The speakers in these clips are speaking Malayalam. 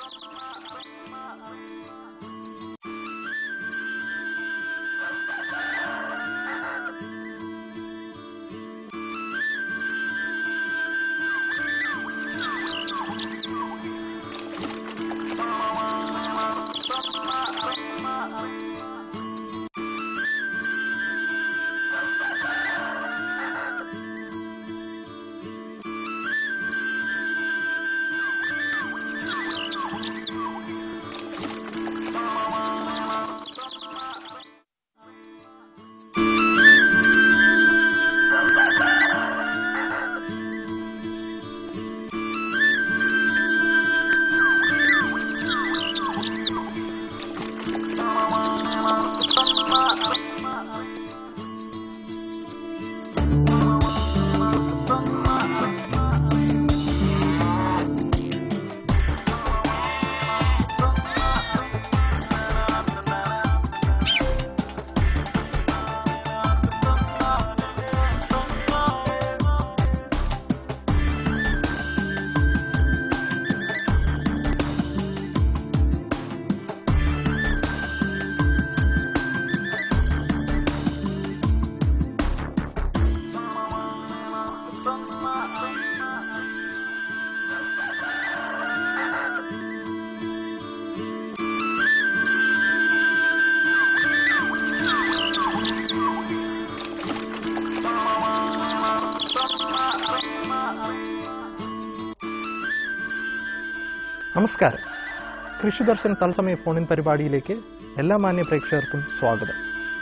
നമസ്കാരം കൃഷി ദർശൻ തത്സമയ ഫോണിൻ പരിപാടിയിലേക്ക് എല്ലാ മാന്യ പ്രേക്ഷകർക്കും സ്വാഗതം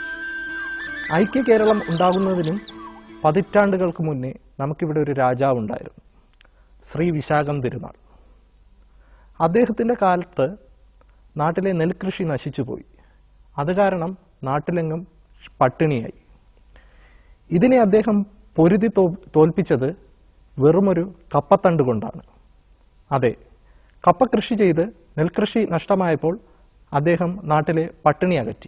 ഐക്യ കേരളം ഉണ്ടാകുന്നതിനും പതിറ്റാണ്ടുകൾക്ക് മുന്നേ നമുക്കിവിടെ ഒരു രാജാവ് ഉണ്ടായിരുന്നു ശ്രീ വിശാഖം തിരുനാൾ അദ്ദേഹത്തിൻ്റെ കാലത്ത് നാട്ടിലെ നെൽകൃഷി നശിച്ചുപോയി അത് കാരണം നാട്ടിലെങ്ങും പട്ടിണിയായി ഇതിനെ അദ്ദേഹം പൊരുതി തോ തോൽപ്പിച്ചത് വെറുമൊരു കപ്പത്തണ്ട് കൊണ്ടാണ് അതെ കപ്പ കൃഷി ചെയ്ത് നെൽകൃഷി നഷ്ടമായപ്പോൾ അദ്ദേഹം നാട്ടിലെ പട്ടിണി അകറ്റി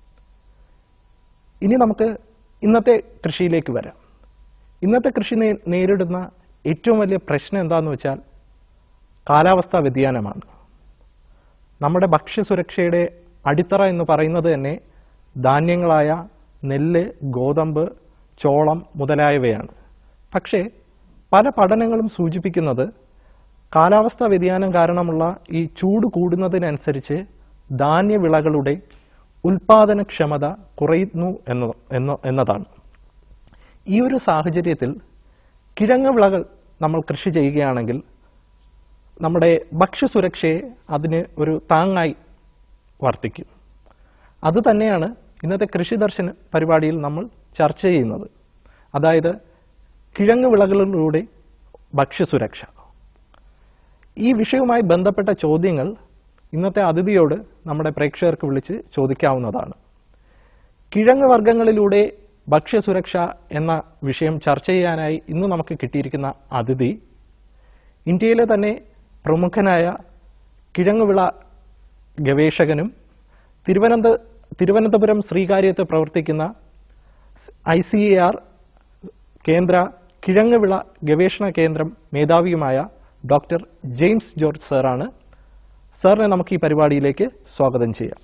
ഇനി നമുക്ക് ഇന്നത്തെ കൃഷിയിലേക്ക് വരാം ഇന്നത്തെ കൃഷി നേ- നേരിടുന്ന ഏറ്റവും വലിയ പ്രശ്നം എന്താണെന്ന് വെച്ചാൽ കാലാവസ്ഥാ വ്യതിയാനമാണ് നമ്മുടെ ഭക്ഷ്യസുരക്ഷയുടെ അടിത്തറ എന്ന് പറയുന്നത് തന്നെ ധാന്യങ്ങളായ നെല്ല് ഗോതമ്പ് ചോളം മുതലായവയാണ് പക്ഷേ പല പഠനങ്ങളും സൂചിപ്പിക്കുന്നത് കാലാവസ്ഥാ വ്യതിയാനം കാരണമുള്ള ഈ ചൂട് കൂടുന്നതിനനുസരിച്ച് ധാന്യവിളകളുടെ ഉൽപാദനക്ഷമത കുറയുന്നു എന്ന എന്ന- എന്നതാണ് ഈ ഒരു സാഹചര്യത്തിൽ കിഴങ്ങ് വിളകൾ നമ്മൾ കൃഷി ചെയ്യുകയാണെങ്കിൽ നമ്മുടെ ഭക്ഷ്യസുരക്ഷയെ അതിന് ഒരു താങ്ങായി വർത്തിക്കും അത് തന്നെയാണ് ഇന്നത്തെ കൃഷി ദർശന പരിപാടിയിൽ നമ്മൾ ചർച്ച ചെയ്യുന്നത് അതായത് കിഴങ്ങ് വിളകളിലൂടെ ഭക്ഷ്യസുരക്ഷ ഈ വിഷയവുമായി ബന്ധപ്പെട്ട ചോദ്യങ്ങൾ ഇന്നത്തെ അതിഥിയോട് നമ്മുടെ പ്രേക്ഷകർക്ക് വിളിച്ച് ചോദിക്കാവുന്നതാണ് കിഴങ്ങ് വർഗ്ഗങ്ങളിലൂടെ ഭക്ഷ്യസുരക്ഷ എന്ന വിഷയം ചർച്ച ചെയ്യാനായി ഇന്ന് നമുക്ക് കിട്ടിയിരിക്കുന്ന അതിഥി ഇന്ത്യയിലെ തന്നെ പ്രമുഖനായ കിഴങ്ങുവിള ഗവേഷകനും തിരുവനന്ത തിരുവനന്തപുരം ശ്രീകാര്യത്ത് പ്രവർത്തിക്കുന്ന ഐ സി എ ആർ കേന്ദ്ര കിഴങ്ങുവിള ഗവേഷണ കേന്ദ്രം മേധാവിയുമായ ഡോക്ടർ ജെയിംസ് ജോർജ് സാറാണ് സാറിനെ നമുക്ക് ഈ പരിപാടിയിലേക്ക് സ്വാഗതം ചെയ്യാം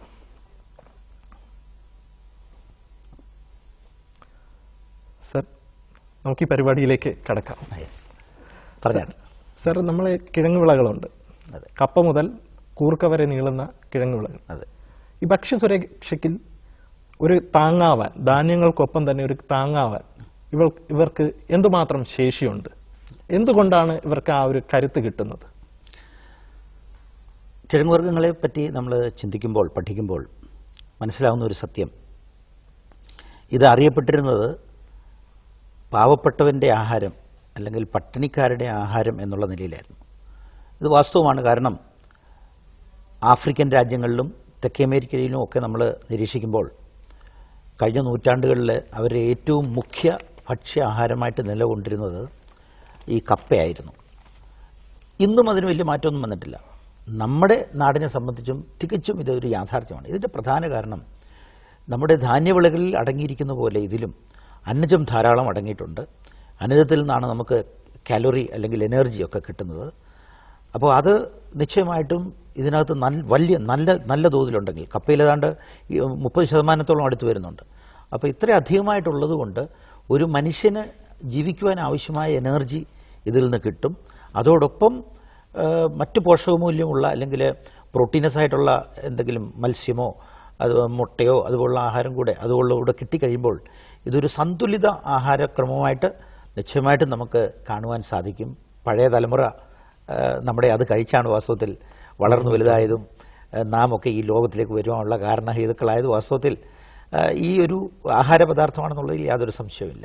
സർ നമുക്ക് ഈ പരിപാടിയിലേക്ക് കടക്കാം പറഞ്ഞാണ് സർ നമ്മൾ കിഴങ്ങ് വിളകളുണ്ട് അതെ കപ്പ മുതൽ കൂർക്ക വരെ നീളുന്ന കിഴങ്ങ് വിളകൾ അതെ ഈ ഭക്ഷ്യസുരക്ഷയ്ക്ക് ഒരു താങ്ങാവാൻ ധാന്യങ്ങൾക്കൊപ്പം തന്നെ ഒരു താങ്ങാവാൻ ഇവർ ഇവർക്ക് എന്തുമാത്രം ശേഷിയുണ്ട് എന്തുകൊണ്ടാണ് ഇവർക്ക് ആ ഒരു കരുത്ത് കിട്ടുന്നത് കിഴങ്ങുവർഗ്ഗങ്ങളെ പറ്റി നമ്മൾ ചിന്തിക്കുമ്പോൾ പഠിക്കുമ്പോൾ മനസ്സിലാവുന്ന ഒരു സത്യം ഇത് അറിയപ്പെട്ടിരുന്നത് പാവപ്പെട്ടവൻ്റെ ആഹാരം അല്ലെങ്കിൽ പട്ടിണിക്കാരുടെ ആഹാരം എന്നുള്ള നിലയിലായിരുന്നു ഇത് വാസ്തവമാണ് കാരണം ആഫ്രിക്കൻ രാജ്യങ്ങളിലും തെക്കേ അമേരിക്കയിലും ഒക്കെ നമ്മൾ നിരീക്ഷിക്കുമ്പോൾ കഴിഞ്ഞ നൂറ്റാണ്ടുകളിൽ അവരുടെ ഏറ്റവും മുഖ്യ ഭക്ഷ്യ ആഹാരമായിട്ട് നിലകൊണ്ടിരുന്നത് ഈ കപ്പയായിരുന്നു ഇന്നും അതിന് വലിയ മാറ്റമൊന്നും വന്നിട്ടില്ല നമ്മുടെ നാടിനെ സംബന്ധിച്ചും തികച്ചും ഇതൊരു യാഥാർത്ഥ്യമാണ് ഇതിൻ്റെ പ്രധാന കാരണം നമ്മുടെ ധാന്യവിളകളിൽ അടങ്ങിയിരിക്കുന്ന പോലെ ഇതിലും അന്നജം ധാരാളം അടങ്ങിയിട്ടുണ്ട് അന്നജത്തിൽ നിന്നാണ് നമുക്ക് കാലറി അല്ലെങ്കിൽ എനർജി ഒക്കെ കിട്ടുന്നത് അപ്പോൾ അത് നിശ്ചയമായിട്ടും ഇതിനകത്ത് നല്ല വലിയ നല്ല നല്ല തോതിലുണ്ടെങ്കിൽ കപ്പയിൽ ഏതാണ്ട് ഈ മുപ്പത് ശതമാനത്തോളം അടുത്ത് വരുന്നുണ്ട് അപ്പോൾ ഇത്ര അധികമായിട്ടുള്ളത് കൊണ്ട് ഒരു മനുഷ്യന് ജീവിക്കുവാൻ ആവശ്യമായ എനർജി ഇതിൽ നിന്ന് കിട്ടും അതോടൊപ്പം ആ, മറ്റ് പോഷകമൂല്യമുള്ള അല്ലെങ്കിൽ പ്രോട്ടീനസ് ആയിട്ടുള്ള എന്തെങ്കിലും മത്സ്യമോ അത് മുട്ടയോ അതുപോലുള്ള ആഹാരം കൂടെ അതുപോലുള്ള കൂടെ കിട്ടിക്കഴിയുമ്പോൾ ഇതൊരു സന്തുലിത ആഹാരക്രമമായിട്ട് നിശ്ചയമായിട്ടും നമുക്ക് കാണുവാൻ സാധിക്കും പഴയ തലമുറ ആ, നമ്മുടെ അത് കഴിച്ചാണ് വാസ്തവത്തിൽ വളർന്നു വലുതായതും ആ, നാം ഒക്കെ ഈ ലോകത്തിലേക്ക് വരുവാനുള്ള കാരണഹേതുക്കളായത് വാസ്തവത്തിൽ ആ, ഈ ഒരു ആഹാര പദാർത്ഥമാണെന്നുള്ളതിൽ യാതൊരു സംശയവുമില്ല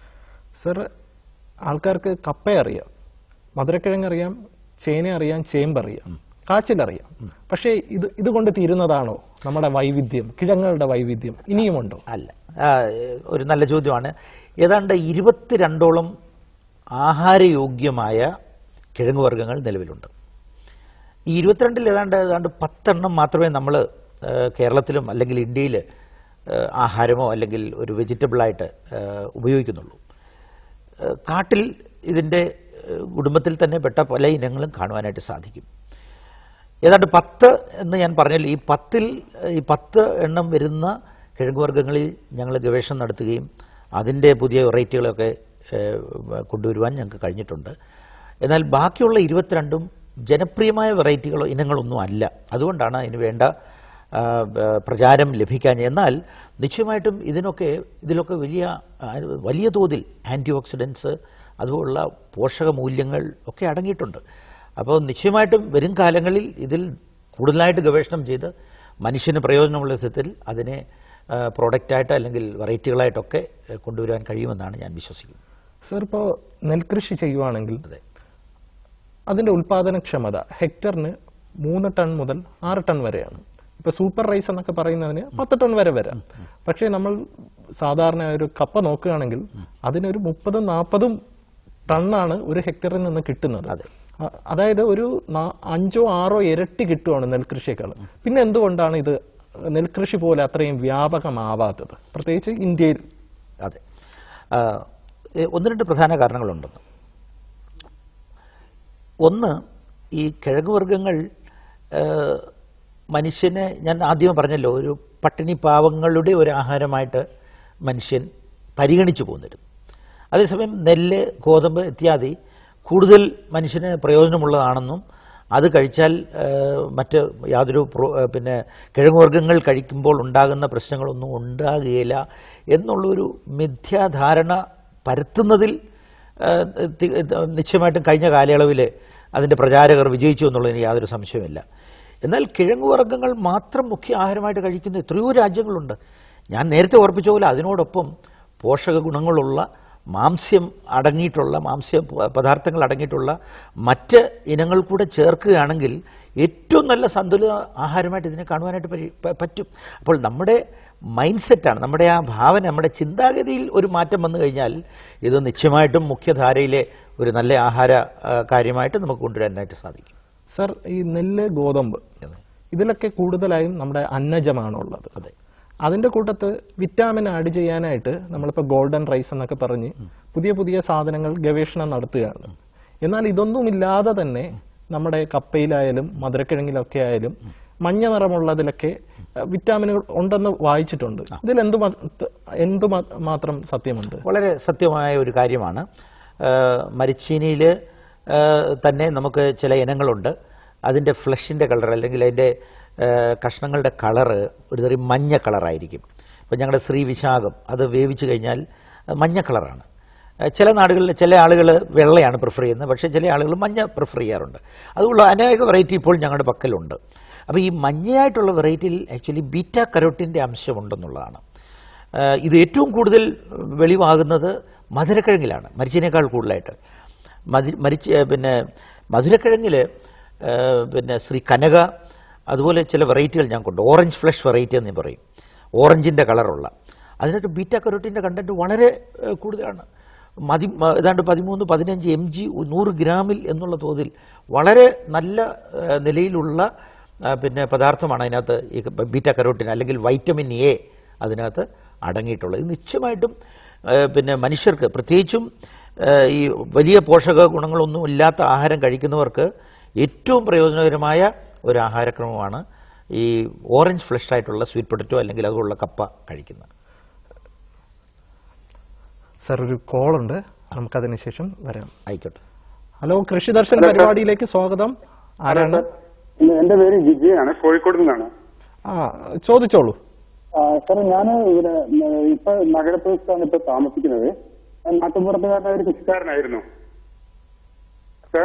സർ ആൾക്കാർക്ക് കപ്പ അറിയാം മധുരക്കിഴങ്ങ് അറിയാം ചേന അറിയാം ചേമ്പ് അറിയാം കാച്ചിലറിയാം പക്ഷേ ഇത് ഇതുകൊണ്ട് തീരുന്നതാണോ നമ്മുടെ വൈവിധ്യം കിഴങ്ങുകളുടെ വൈവിധ്യം ഇനിയുമുണ്ടോ അല്ല ആ, ഒരു നല്ല ചോദ്യമാണ് ഏതാണ്ട് ഇരുപത്തിരണ്ടോളം ആഹാരയോഗ്യമായ കിഴങ്ങ് വർഗ്ഗങ്ങൾ നിലവിലുണ്ട് ഈ ഇരുപത്തിരണ്ടിൽ ഏതാണ്ട് ഏതാണ്ട് പത്തെണ്ണം മാത്രമേ നമ്മൾ കേരളത്തിലും അല്ലെങ്കിൽ ഇന്ത്യയിൽ ആഹാരമോ അല്ലെങ്കിൽ ഒരു വെജിറ്റബിളായിട്ട് ഉപയോഗിക്കുന്നുള്ളൂ ഏഹ് കാട്ടിൽ ഇതിൻ്റെ ഏഹ് കുടുംബത്തിൽ തന്നെ പെട്ട പല ഇനങ്ങളും കാണുവാനായിട്ട് സാധിക്കും ഏതാണ്ട് പത്ത് എന്ന് ഞാൻ പറഞ്ഞല്ലോ ഈ പത്തിൽ ഏഹ് ഈ പത്ത് എണ്ണം വരുന്ന കിഴങ്ങുവർഗ്ഗങ്ങളിൽ ഞങ്ങൾ ഗവേഷണം നടത്തുകയും അതിൻ്റെ പുതിയ വെറൈറ്റികളൊക്കെ ഏഹ് കൊണ്ടുവരുവാൻ ഞങ്ങൾക്ക് കഴിഞ്ഞിട്ടുണ്ട് എന്നാൽ ബാക്കിയുള്ള ഇരുപത്തിരണ്ടും ജനപ്രിയമായ വെറൈറ്റികളോ ഇനങ്ങളൊന്നും അല്ല അതുകൊണ്ടാണ് അതിന് വേണ്ട ആ, ബ- പ്രചാരം ലഭിക്കാൻ എന്നാൽ നിശ്ചയമായിട്ടും ഇതിനൊക്കെ ഇതിലൊക്കെ വലിയ ആ, വലിയ തോതിൽ ആൻറ്റി ഓക്സിഡൻസ് അതുപോലുള്ള പോഷക മൂല്യങ്ങൾ ഒക്കെ അടങ്ങിയിട്ടുണ്ട് അപ്പോൾ നിശ്ചയമായിട്ടും വരും കാലങ്ങളിൽ ഇതിൽ കൂടുതലായിട്ട് ഗവേഷണം ചെയ്ത് മനുഷ്യന് പ്രയോജനമുള്ള വിധത്തിൽ അതിനെ ആ, പ്രോഡക്റ്റായിട്ട് അല്ലെങ്കിൽ വെറൈറ്റികളായിട്ടൊക്കെ ഏ, കൊണ്ടുവരാൻ കഴിയുമെന്നാണ് ഞാൻ വിശ്വസിക്കുന്നത് സർ ഇപ്പോൾ നെൽകൃഷി ചെയ്യുവാണെങ്കിൽ അതെ അതിന്റെ ഉൽപാദനക്ഷമത ഹെക്ടറിന് മൂന്ന് ടൺ മുതൽ ആറ് ടൺ വരെയാണ് ഇപ്പൊ സൂപ്പർ റൈസ് എന്നൊക്കെ പറയുന്നതിന് പത്ത് ടൺ വരെ വരാം പക്ഷേ നമ്മൾ സാധാരണ ഒരു കപ്പ നോക്കുകയാണെങ്കിൽ അതിനൊരു മുപ്പതും നാൽപ്പതും ടണ്ണാണ് ഒരു ഹെക്ടറിൽ നിന്ന് കിട്ടുന്നത് അതെ. അ- അതായത് ഒരു നാ- അഞ്ചോ ആറോ ഇരട്ടി കിട്ടുവാണ് നെൽകൃഷിയേക്കാൾ പിന്നെ എന്തുകൊണ്ടാണ് ഇത് നെൽകൃഷി പോലെ അത്രയും വ്യാപകമാവാത്തത് പ്രത്യേകിച്ച് ഇന്ത്യയിൽ അതെ ആ, ഏ, ഒന്ന് രണ്ട് പ്രധാന കാരണങ്ങളുണ്ടെന്ന് ഒന്ന് ഈ കിഴങ്ങുവർഗ്ഗങ്ങൾ ഏഹ്, മനുഷ്യനെ ഞാൻ ആദ്യം പറഞ്ഞല്ലോ ഒരു പട്ടിണി പാവങ്ങളുടെ ഒരു ആഹാരമായിട്ട് മനുഷ്യൻ പരിഗണിച്ചു പോന്നിരുന്നു അതേസമയം നെല്ല് ഗോതമ്പ് ഇത്യാദി കൂടുതൽ മനുഷ്യന് പ്രയോജനമുള്ളതാണെന്നും അത് കഴിച്ചാൽ ഏഹ്, മറ്റ് യാതൊരു പ്രോ- ഏഹ്, പിന്നെ കിഴങ്ങുവർഗ്ഗങ്ങൾ കഴിക്കുമ്പോൾ ഉണ്ടാകുന്ന പ്രശ്നങ്ങളൊന്നും ഉണ്ടാകുകയില്ല എന്നുള്ളൊരു മിഥ്യാധാരണ പരത്തുന്നതിൽ ഏഹ്, തി- നിശ്ചയമായിട്ടും കഴിഞ്ഞ കാലയളവിൽ അതിൻ്റെ പ്രചാരകർ വിജയിച്ചു എന്നുള്ളതിന് യാതൊരു സംശയമില്ല എന്നാൽ കിഴങ്ങുവർഗ്ഗങ്ങൾ മാത്രം മുഖ്യ ആഹാരമായിട്ട് കഴിക്കുന്ന എത്രയോ രാജ്യങ്ങളുണ്ട് ഞാൻ നേരത്തെ ഓർപ്പിച്ച പോലെ അതിനോടൊപ്പം പോഷക ഗുണങ്ങളുള്ള മാംസ്യം അടങ്ങിയിട്ടുള്ള മാംസ്യ പ- പദാർത്ഥങ്ങൾ അടങ്ങിയിട്ടുള്ള മറ്റ് ഇനങ്ങൾ കൂടെ ചേർക്കുകയാണെങ്കിൽ ഏറ്റവും നല്ല സന്തുലിത ആഹാരമായിട്ട് ഇതിനെ കാണുവാനായിട്ട് പരി- പ- പറ്റും അപ്പോൾ നമ്മുടെ മൈൻഡ് സെറ്റാണ് നമ്മുടെ ആ ഭാവന നമ്മുടെ ചിന്താഗതിയിൽ ഒരു മാറ്റം വന്നു കഴിഞ്ഞാൽ ഇത് നിശ്ചയമായിട്ടും മുഖ്യധാരയിലെ ഒരു നല്ല ആഹാര ആ, കാര്യമായിട്ട് നമുക്ക് കൊണ്ടുവരാനായിട്ട് സാധിക്കും സർ ഈ നെല്ല് ഗോതമ്പ് അതെ ഇതിലൊക്കെ കൂടുതലായും നമ്മുടെ അന്നജമാണുള്ളത് അതെ അതിന്റെ കൂട്ടത്ത് വിറ്റാമിൻ ആഡ് ചെയ്യാനായിട്ട് നമ്മളിപ്പോൾ ഗോൾഡൻ റൈസ് എന്നൊക്കെ പറഞ്ഞ് പുതിയ പുതിയ സാധനങ്ങൾ ഗവേഷണം നടത്തുകയാണ് എന്നാൽ ഇതൊന്നുമില്ലാതെ തന്നെ നമ്മുടെ കപ്പയിലായാലും മധുരക്കിഴങ്ങിലൊക്കെ ആയാലും മഞ്ഞ നിറമുള്ളതിലൊക്കെ അഹ്, വിറ്റാമിനുകൾ ഉണ്ടെന്ന് വായിച്ചിട്ടുണ്ട് ഇതിൽ എന്തു എന്തു മാ- മാത്രം സത്യമുണ്ട് വളരെ സത്യമായ ഒരു കാര്യമാണ് മരിച്ചീനിയിൽ തന്നെ നമുക്ക് ചില ഇനങ്ങളുണ്ട് അതിൻ്റെ ഫ്ലഷിൻ്റെ കളർ അല്ലെങ്കിൽ അതിൻ്റെ ആ, കഷ്ണങ്ങളുടെ കളറ് ഒരു തരം മഞ്ഞ കളറായിരിക്കും ഇപ്പം ഞങ്ങളുടെ ശ്രീ വിശാഖം അത് വേവിച്ച് കഴിഞ്ഞാൽ അത് മഞ്ഞ കളറാണ് ആ, ചില നാടുകളിൽ ചില ആളുകൾ വെള്ളയാണ് പ്രിഫർ ചെയ്യുന്നത് പക്ഷേ ചില ആളുകൾ മഞ്ഞ പ്രിഫർ ചെയ്യാറുണ്ട് അതുകൊണ്ട് അനേക വെറൈറ്റി ഇപ്പോൾ ഞങ്ങളുടെ പക്കലുണ്ട് അപ്പോൾ ഈ മഞ്ഞയായിട്ടുള്ള വെറൈറ്റിയിൽ ആക്ച്വലി ബീറ്റ കരോട്ടിൻ്റെ അംശമുണ്ടെന്നുള്ളതാണ് ആഹ് ഇത് ഏറ്റവും കൂടുതൽ വെളിവാകുന്നത് മധുരക്കിഴങ്ങിലാണ് മരിച്ചതിനേക്കാൾ കൂടുതലായിട്ട് മധു മരിച്ച ഏഹ് പിന്നെ മധുരക്കിഴങ്ങിൽ ഏഹ് പിന്നെ ശ്രീ കനക അതുപോലെ ചില വെറൈറ്റികൾ ഞാൻ കൊണ്ട് ഓറഞ്ച് ഫ്ലഷ് വെറൈറ്റി എന്ന് പറയും ഓറഞ്ചിൻ്റെ കളറുള്ള അതിനകത്ത് ബീറ്റ കരോട്ടിൻ്റെ കണ്ടൻറ്റ് വളരെ ഏഹ് കൂടുതലാണ് മതി മ- ഏതാണ്ട് പതിമൂന്ന് പതിനഞ്ച് എം ജി നൂറ് ഗ്രാമിൽ എന്നുള്ള തോതിൽ വളരെ നല്ല ഏഹ് നിലയിലുള്ള ആ, പിന്നെ പദാർത്ഥമാണ് അതിനകത്ത് ഈ ബീറ്റ കരോട്ടിൻ അല്ലെങ്കിൽ വൈറ്റമിൻ എ അതിനകത്ത് അടങ്ങിയിട്ടുള്ളത് ഇത് നിശ്ചയമായിട്ടും ആ, പിന്നെ മനുഷ്യർക്ക് പ്രത്യേകിച്ചും ആ, ഈ വലിയ പോഷക ഗുണങ്ങളൊന്നും ഇല്ലാത്ത ആഹാരം കഴിക്കുന്നവർക്ക് ഏറ്റവും പ്രയോജനകരമായ ഒരു ആഹാരക്രമമാണ് ഈ ഓറഞ്ച് ഫ്ലഷ് ആയിട്ടുള്ള സ്വീറ്റ് പൊട്ടറ്റോ അല്ലെങ്കിൽ അതുള്ള കപ്പ കഴിക്കുന്നത് സർ ഒരു കോൾ ഉണ്ട് നമുക്കതിന് ശേഷം വരാം ആയിക്കോട്ടെ ഹലോ കൃഷി ദർശൻ പരിപാടിയിലേക്ക് സ്വാഗതം ആരാണ് എന്റെ പേര് വിജയാണ് കോഴിക്കോട് നിന്നാണ് ആ ചോദിച്ചോളൂ സാർ ഞാൻ ഇവിടെ ഇപ്പൊ നഗരപ്രദേശത്താണ് ഇപ്പൊ താമസിക്കുന്നത് ഞാൻ നാട്ടുപുറത്തുകാരനായ ഒരു കൃഷിക്കാരനായിരുന്നു സാർ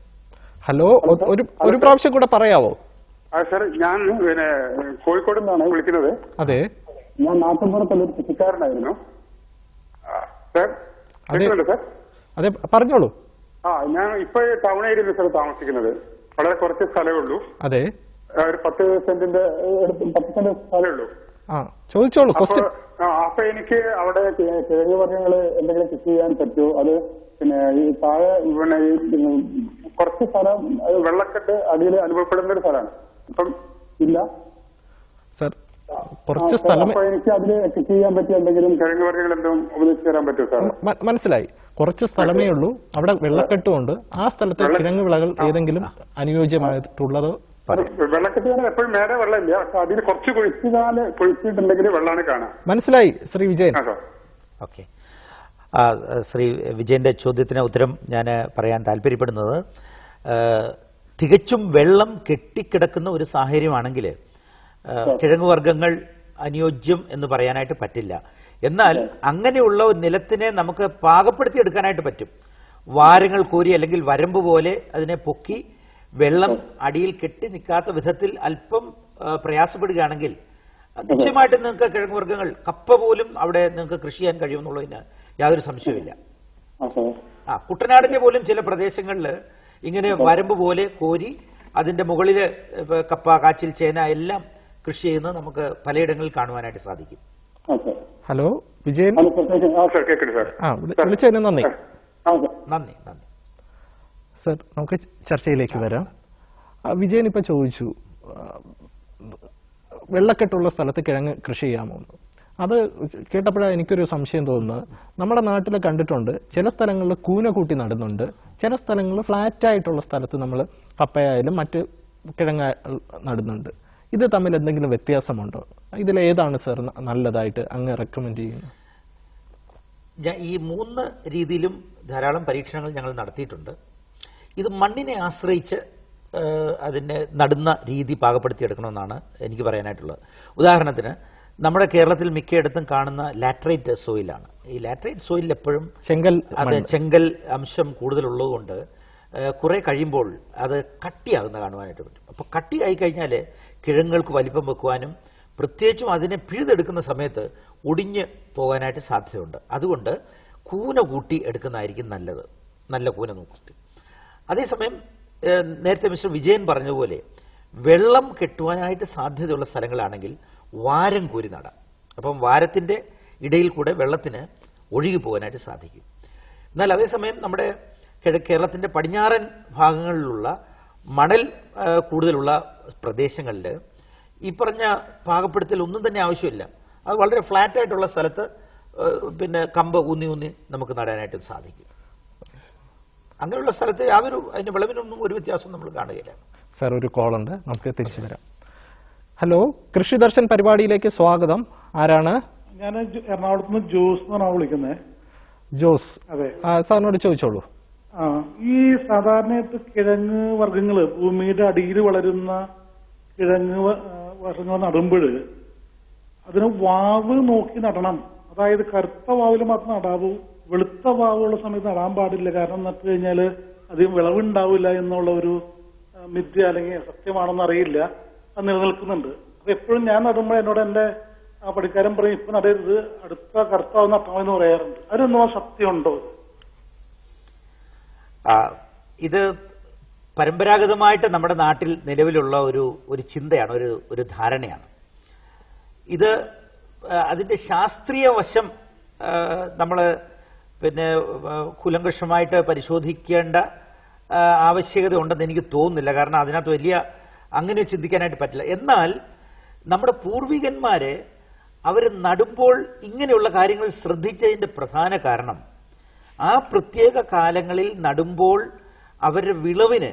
ഹലോ ഒ- ഒരു ഒരു പ്രാവശ്യം കൂടെ പറയാവോ ആ സാർ ഞാൻ പിന്നെ കോഴിക്കോട് നിന്നാണ് വിളിക്കുന്നത് അതെ ഞാൻ നാട്ടുപുറത്തുള്ള ഒരു കൃഷിക്കാരനായിരുന്നു ആ, സാർ അതെ. കേൾക്കുന്നുണ്ടോ സാർ അതെ പറഞ്ഞോളൂ ആ ഞാൻ ഇപ്പൊ ടൗൺ ഏരിയയിൽ സാർ താമസിക്കുന്നത് വളരെ കുറച്ച് സ്ഥലമേ ഉള്ളൂ അതെ ആ, ഒരു പത്ത് സെന്റിന്റെ ഏ, അടുത്ത് പത്ത് സെന്റ് സ്ഥലമേ ഉള്ളൂ ആ ചോദിച്ചോളൂ അപ്പൊ ക്വസ്റ്റ്യൻ ആ, അപ്പൊ എനിക്ക് അവിടെ കി- കിഴങ്ങ് വർഗ്ഗങ്ങൾ എന്തെങ്കിലും കൃഷി ചെയ്യാൻ പറ്റുമോ അത് പിന്നെ ഈ താഴെ പിന്നെ ഈ ഉം, കുറച്ച് സ്ഥലം അത് വെള്ളക്കെട്ട് അടിയിൽ അനുഭവപ്പെടുന്ന ഒരു സ്ഥലമാണ് അപ്പം ഇല്ല സർ ആ, കുറച്ച് സാർ, സ്ഥലം അപ്പൊ എനിക്ക് അതിൽ കൃഷി ചെയ്യാൻ പറ്റിയ എന്തെങ്കിലും കിഴങ്ങ് വർഗ്ഗങ്ങൾ എന്തെങ്കിലും ഉപദേശിച്ച് തരാൻ പറ്റുമോ സാർ മ- മനസ്സിലായി കുറച്ച് സ്ഥലമേ ഉള്ളൂ അവിടെ വെള്ളക്കെട്ടുമുണ്ട് ആ സ്ഥലത്ത് വെള്ള- കിഴങ്ങ് വിളകൾ ഏതെങ്കിലും അനുയോജ്യമായിട്ടുള്ളതോ വെള്ളക്കെട്ട് പറഞ്ഞാൽ എപ്പോഴും മേലെ വെള്ളമില്ല പക്ഷെ അതിൽ കുറച്ച് കുഴിച്ചാല് കുഴിച്ചിട്ടുണ്ടെങ്കിൽ വെള്ളമാണ് കാണാം മനസ്സിലായി ശ്രീ വിജയൻ ആ സാർ ഓക്കെ ആ, ശ്രീ വിജയന്റെ ചോദ്യത്തിന് ഉത്തരം ഞാൻ പറയാൻ താല്പര്യപ്പെടുന്നത് ആ, തികച്ചും വെള്ളം കെട്ടിക്കിടക്കുന്ന ഒരു സാഹചര്യമാണെങ്കിൽ ആ, കിഴങ്ങ് വർഗ്ഗങ്ങൾ അനുയോജ്യം എന്ന് പറയാനായിട്ട് പറ്റില്ല എന്നാൽ അങ്ങനെയുള്ള ഒരു നിലത്തിനെ നമുക്ക് പാകപ്പെടുത്തി എടുക്കാനായിട്ട് പറ്റും വാരങ്ങൾ കോരി അല്ലെങ്കിൽ വരമ്പ് പോലെ അതിനെ പൊക്കി വെള്ളം അടിയിൽ കെട്ടി നിൽക്കാത്ത വിധത്തിൽ അല്പം ആ, പ്രയാസപ്പെടുകയാണെങ്കിൽ നിശ്ചയമായിട്ടും നിങ്ങൾക്ക് കിഴങ്ങ് വർഗ്ഗങ്ങൾ കപ്പ പോലും അവിടെ നിങ്ങൾക്ക് കൃഷി ചെയ്യാൻ കഴിയുമെന്നുള്ളതിന് യാതൊരു സംശയമില്ല ആ സാർ ആ കുട്ടനാടിന്റെ പോലും ചില പ്രദേശങ്ങളിൽ ഇങ്ങനെ വരമ്പ് പോലെ കോരി അതിന്റെ മുകളിൽ കപ്പ കാച്ചിൽ ചേന എല്ലാം കൃഷി ചെയ്യുന്നത് നമുക്ക് പലയിടങ്ങളിൽ കാണുവാനായിട്ട് സാധിക്കും ആ sir hello Vijayan hello sir ആ സാർ കേൾക്കുന്നുണ്ട് സാർ ആ വിളി- വിളിച്ചതിന് നന്ദി ആ സാർ നന്ദി നന്ദി സർ നമുക്ക് ചർച്ചയിലേക്ക് വരാം ആ, വിജയൻ ഇപ്പൊ ചോദിച്ചു ആ, വെള്ളക്കെട്ടുള്ള സ്ഥലത്ത് കിഴങ്ങ് കൃഷി ചെയ്യാമോ എന്ന് അത് കേട്ടപ്പോഴാണ് എനിക്കൊരു സംശയം തോന്നുന്നത് നമ്മുടെ നാട്ടിൽ കണ്ടിട്ടുണ്ട് ചില സ്ഥലങ്ങളിൽ കൂന കൂട്ടി നടുന്നുണ്ട് ചില സ്ഥലങ്ങളിൽ ഫ്ലാറ്റ് ആയിട്ടുള്ള സ്ഥലത്ത് നമ്മൾ കപ്പയായാലും മറ്റ് കിഴങ്ങ് നടുന്നുണ്ട് ഇത് തമ്മിൽ എന്തെങ്കിലും വ്യത്യാസമുണ്ടോ ഇതിൽ ഏതാണ് സർ നല്ലതായിട്ട് അങ്ങ് റെക്കമെൻഡ് ചെയ്യുന്നത് ഞാൻ ഈ മൂന്ന് രീതിയിലും ധാരാളം പരീക്ഷണങ്ങൾ ഞങ്ങൾ നടത്തിയിട്ടുണ്ട് ഇത് മണ്ണിനെ ആശ്രയിച്ച് ഏഹ്, അതിനെ നടുന്ന രീതി പാകപ്പെടുത്തിയെടുക്കണമെന്നാണ് എനിക്ക് പറയാനായിട്ടുള്ളത് ഉദാഹരണത്തിന് നമ്മുടെ കേരളത്തിൽ മിക്കയിടത്തും കാണുന്ന ലാറ്ററൈറ്റ് സോയിലാണ് ഈ ലാറ്ററൈറ്റ് സോയിൽ എപ്പോഴും ചെങ്കൽ അത് ചെങ്കൽ അംശം കൂടുതലുള്ളതുകൊണ്ട് ഏഹ്, കുറെ കഴിയുമ്പോൾ അത് കട്ടിയാകുന്ന കാണുവാനായിട്ട് പറ്റും അപ്പോൾ കട്ടിയായി കഴിഞ്ഞാൽ കിഴങ്ങുകൾക്ക് വലിപ്പം വെക്കുവാനും പ്രത്യേകിച്ചും അതിനെ പിഴുതെടുക്കുന്ന സമയത്ത് ഒടിഞ്ഞ് പോകാനായിട്ട് സാധ്യതയുണ്ട് അതുകൊണ്ട് കൂന കൂട്ടി എടുക്കുന്നതായിരിക്കും നല്ലത് നല്ല കൂന കൂട്ടി അതേസമയം ഏഹ്, നേരത്തെ മിസ്റ്റർ വിജയൻ പറഞ്ഞതുപോലെ വെള്ളം കെട്ടുവാനായിട്ട് സാധ്യതയുള്ള സ്ഥലങ്ങളാണെങ്കിൽ വാരം കോരി നടാം അപ്പം വാരത്തിൻ്റെ ഇടയിൽ കൂടെ വെള്ളത്തിന് ഒഴുകി പോകാനായിട്ട് സാധിക്കും എന്നാൽ അതേസമയം നമ്മുടെ കിഴ- കേരളത്തിന്റെ പടിഞ്ഞാറൻ ഭാഗങ്ങളിലുള്ള മണൽ ആ, കൂടുതലുള്ള പ്രദേശങ്ങളിൽ ഈ പറഞ്ഞ പാകപ്പെടുത്തൽ ഒന്നും തന്നെ ആവശ്യമില്ല അത് വളരെ ഫ്ലാറ്റ് ആയിട്ടുള്ള സ്ഥലത്ത് ആ, പിന്നെ കമ്പ് ഊന്നി ഊന്നി നമുക്ക് നടാനായിട്ട് സാധിക്കും അങ്ങനെയുള്ള സ്ഥലത്ത് യാതൊരു അതിന്റെ വിളവിനൊന്നും ഒരു വ്യത്യാസവും നമ്മൾ കാണുകയില്ല സാർ ഒരു കോൾ ഉണ്ട് നമുക്ക് തിരിച്ചു വരാം ഹലോ കൃഷി ദർശൻ പരിപാടിയിലേക്ക് സ്വാഗതം ആരാണ് ഞാൻ എറണാകുളത്ത് നിന്ന് ജോസ് എന്നാണ് വിളിക്കുന്നത് ജോസ് അതെ ആ, സാറിനോട് ചോദിച്ചോളൂ ആ ഈ സാധാരണയായിട്ട് കിഴങ്ങ് വർഗ്ഗങ്ങള് ഭൂമിയുടെ അടിയിൽ വളരുന്ന കിഴങ്ങ് വ- ആ, വർഗ്ഗങ്ങൾ നടുമ്പോൾ അതിന് വാവ് നോക്കി നടണം അതായത് കറുത്ത വാവിൽ മാത്രം നടാവൂ വെളുത്ത വാവുള്ള സമയത്ത് നടാൻ പാടില്ല കാരണം നട്ടു കഴിഞ്ഞാൽ അധികം വിളവുണ്ടാവില്ല എന്നുള്ള ഒരു ആ, മിഥ്യ അല്ലെങ്കിൽ സത്യമാണെന്ന് അറിയില്ല അത് നിലനിൽക്കുന്നുണ്ട് അപ്പൊ എപ്പോഴും ഞാൻ നടുമ്പോൾ എന്നോട് എന്റെ ആ പടിക്കാരൻ പറയും ഇപ്പൊ നടരുത് അടുത്ത കറുത്താവ് നട്ടണമെന്ന് പറയാറുണ്ട് അതിനൊന്നും സത്യമുണ്ടോ ആ, ഇത് പരമ്പരാഗതമായിട്ട് നമ്മുടെ നാട്ടിൽ നിലവിലുള്ള ഒരു ഒരു ചിന്തയാണ് ഒരു ഒരു ധാരണയാണ് ഇത് ആ, അതിന്റെ ശാസ്ത്രീയ വശം നമ്മൾ പിന്നെ ആ, കൂലങ്കഷമായിട്ട് പരിശോധിക്കേണ്ട ആ, ആവശ്യകത ഉണ്ടെന്ന് എനിക്ക് തോന്നുന്നില്ല കാരണം അതിനകത്ത് വലിയ അങ്ങനെ ചിന്തിക്കാനായിട്ട് പറ്റില്ല എന്നാൽ നമ്മുടെ പൂർവികന്മാരെ അവർ നടുമ്പോൾ ഇങ്ങനെയുള്ള കാര്യങ്ങൾ ശ്രദ്ധിച്ചതിന്റെ പ്രധാന കാരണം ആ പ്രത്യേക കാലങ്ങളിൽ നടുമ്പോൾ അവരുടെ വിളവിന്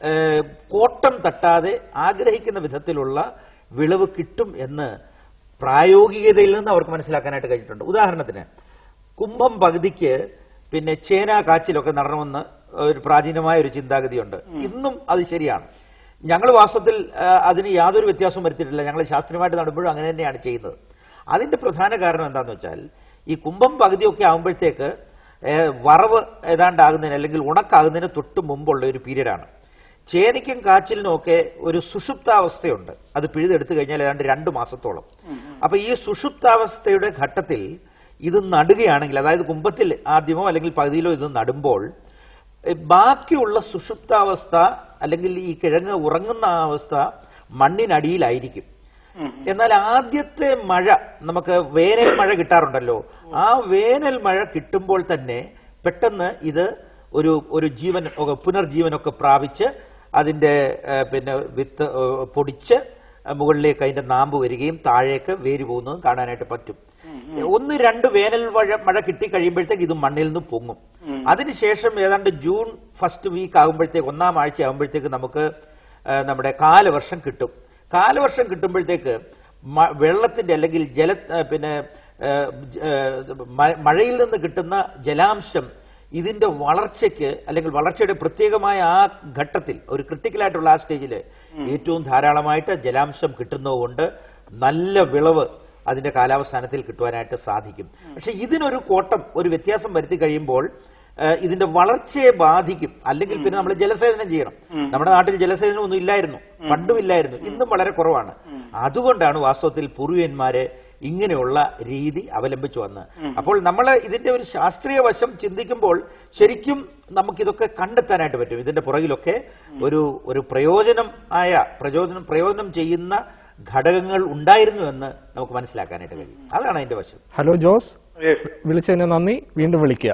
ഏഹ്, കോട്ടം തട്ടാതെ ആഗ്രഹിക്കുന്ന വിധത്തിലുള്ള വിളവ് കിട്ടും എന്ന് പ്രായോഗികതയിൽ നിന്ന് അവർക്ക് മനസ്സിലാക്കാനായിട്ട് കഴിഞ്ഞിട്ടുണ്ട് ഉദാഹരണത്തിന് കുംഭം പകുതിക്ക് പിന്നെ ചേന കാച്ചിലൊക്കെ നടണമെന്ന് ഒരു പ്രാചീനമായ ഒരു ചിന്താഗതിയുണ്ട് ഇന്നും അത് ശരിയാണ് ഞങ്ങൾ വാസ്തവത്തിൽ ആ, അതിന് യാതൊരു വ്യത്യാസവും വരുത്തിയിട്ടില്ല ഞങ്ങൾ ശാസ്ത്രീയമായിട്ട് നടുമ്പോഴും അങ്ങനെ തന്നെയാണ് ചെയ്യുന്നത് അതിന്റെ പ്രധാന കാരണം എന്താണെന്ന് വെച്ചാൽ ഈ കുംഭം പകുതിയൊക്കെ ആകുമ്പോഴത്തേക്ക് ഏ, വറവ് ഏതാണ്ടാകുന്നതിന് അല്ലെങ്കിൽ ഉണക്കാകുന്നതിന് തൊട്ട് മുമ്പുള്ള ഒരു പീരീഡാണ് ചേനയ്ക്കും കാച്ചിലിനും ഒക്കെ ഒരു സുഷുപ്താവസ്ഥയുണ്ട് അത് പിഴുതെടുത്തു കഴിഞ്ഞാൽ ഏതാണ്ട് രണ്ട് മാസത്തോളം അപ്പൊ ഈ സുഷുപ്താവസ്ഥയുടെ ഘട്ടത്തിൽ ഇത് നടുകയാണെങ്കിൽ അതായത് കുംഭത്തിൽ ആദ്യമോ അല്ലെങ്കിൽ പകുതിയിലോ ഇത് നടുമ്പോൾ ഏ, ബാക്കിയുള്ള സുഷുപ്താവസ്ഥ അല്ലെങ്കിൽ ഈ കിഴങ്ങ് ഉറങ്ങുന്ന ആ അവസ്ഥ മണ്ണിനടിയിലായിരിക്കും എന്നാൽ ആദ്യത്തെ മഴ നമുക്ക് വേനൽ മഴ കിട്ടാറുണ്ടല്ലോ ആ വേനൽ മഴ കിട്ടുമ്പോൾ തന്നെ പെട്ടെന്ന് ഇത് ഒരു ഒരു ജീവൻ ഒക്കെ പുനർജീവനൊക്കെ പ്രാപിച്ച് അതിന്റെ ഏഹ്, പിന്നെ വിത്ത് ഏഹ്, പൊടിച്ച് മുകളിലേക്ക് അതിന്റെ നാമ്പ് വരികയും താഴേക്ക് വേര് പോകുന്നതും കാണാനായിട്ട് പറ്റും ഒന്ന് രണ്ട് വേനൽ മഴ മഴ കിട്ടി കഴിയുമ്പോഴത്തേക്ക് ഇത് മണ്ണിൽ നിന്ന് പൊങ്ങും അതിനുശേഷം ഏതാണ്ട് ജൂൺ ഫസ്റ്റ് വീക്ക് ആകുമ്പോഴത്തേക്ക് ഒന്നാം ആഴ്ച ആകുമ്പോഴത്തേക്ക് നമുക്ക് ആ, നമ്മുടെ കാലവർഷം കിട്ടും കാലവർഷം കിട്ടുമ്പോഴത്തേക്ക് മ- വെള്ളത്തിന്റെ അല്ലെങ്കിൽ ജല ആ, പിന്നെ ആ, ജ- ആ, മ- മഴയിൽ നിന്ന് കിട്ടുന്ന ജലാംശം ഇതിന്റെ വളർച്ചയ്ക്ക് അല്ലെങ്കിൽ വളർച്ചയുടെ പ്രത്യേകമായ ആ ഘട്ടത്തിൽ ഒരു ക്രിട്ടിക്കലായിട്ടുള്ള ആ സ്റ്റേജിൽ ഏറ്റവും ധാരാളമായിട്ട് ജലാംശം കിട്ടുന്നതുകൊണ്ട് നല്ല വിളവ് അതിന്റെ കാലാവസ്ഥാനത്തിൽ കിട്ടുവാനായിട്ട് സാധിക്കും പക്ഷെ ഇതിനൊരു കോട്ടം ഒരു വ്യത്യാസം വരുത്തി കഴിയുമ്പോൾ ആ, ഇതിന്റെ വളർച്ചയെ ബാധിക്കും അല്ലെങ്കിൽ പിന്നെ നമ്മൾ ജലസേചനം ചെയ്യണം നമ്മുടെ നാട്ടിൽ ജലസേചനം ഒന്നും ഇല്ലായിരുന്നു പണ്ടും ഇല്ലായിരുന്നു ഇന്നും വളരെ കുറവാണ് അതുകൊണ്ടാണ് വാസ്തവത്തിൽ പൂർവികന്മാര് ഇങ്ങനെയുള്ള രീതി അവലംബിച്ചു വന്ന് അപ്പോൾ നമ്മൾ ഇതിന്റെ ഒരു ശാസ്ത്രീയ വശം ചിന്തിക്കുമ്പോൾ ശരിക്കും നമുക്കിതൊക്കെ കണ്ടെത്താനായിട്ട് പറ്റും ഇതിന്റെ പുറകിലൊക്കെ ഒരു ഒരു പ്രയോജനം ആയ പ്രയോജനം പ്രയോജനം ചെയ്യുന്ന ഘടകങ്ങൾ ഉണ്ടായിരുന്നു എന്ന് നമുക്ക് മനസ്സിലാക്കാനായിട്ട് കഴിയും അതാണ് അതിന്റെ വശം ഹലോ ജോസ് യെസ് വിളിച്ചതിന് നന്ദി വീണ്ടും വിളിക്കുക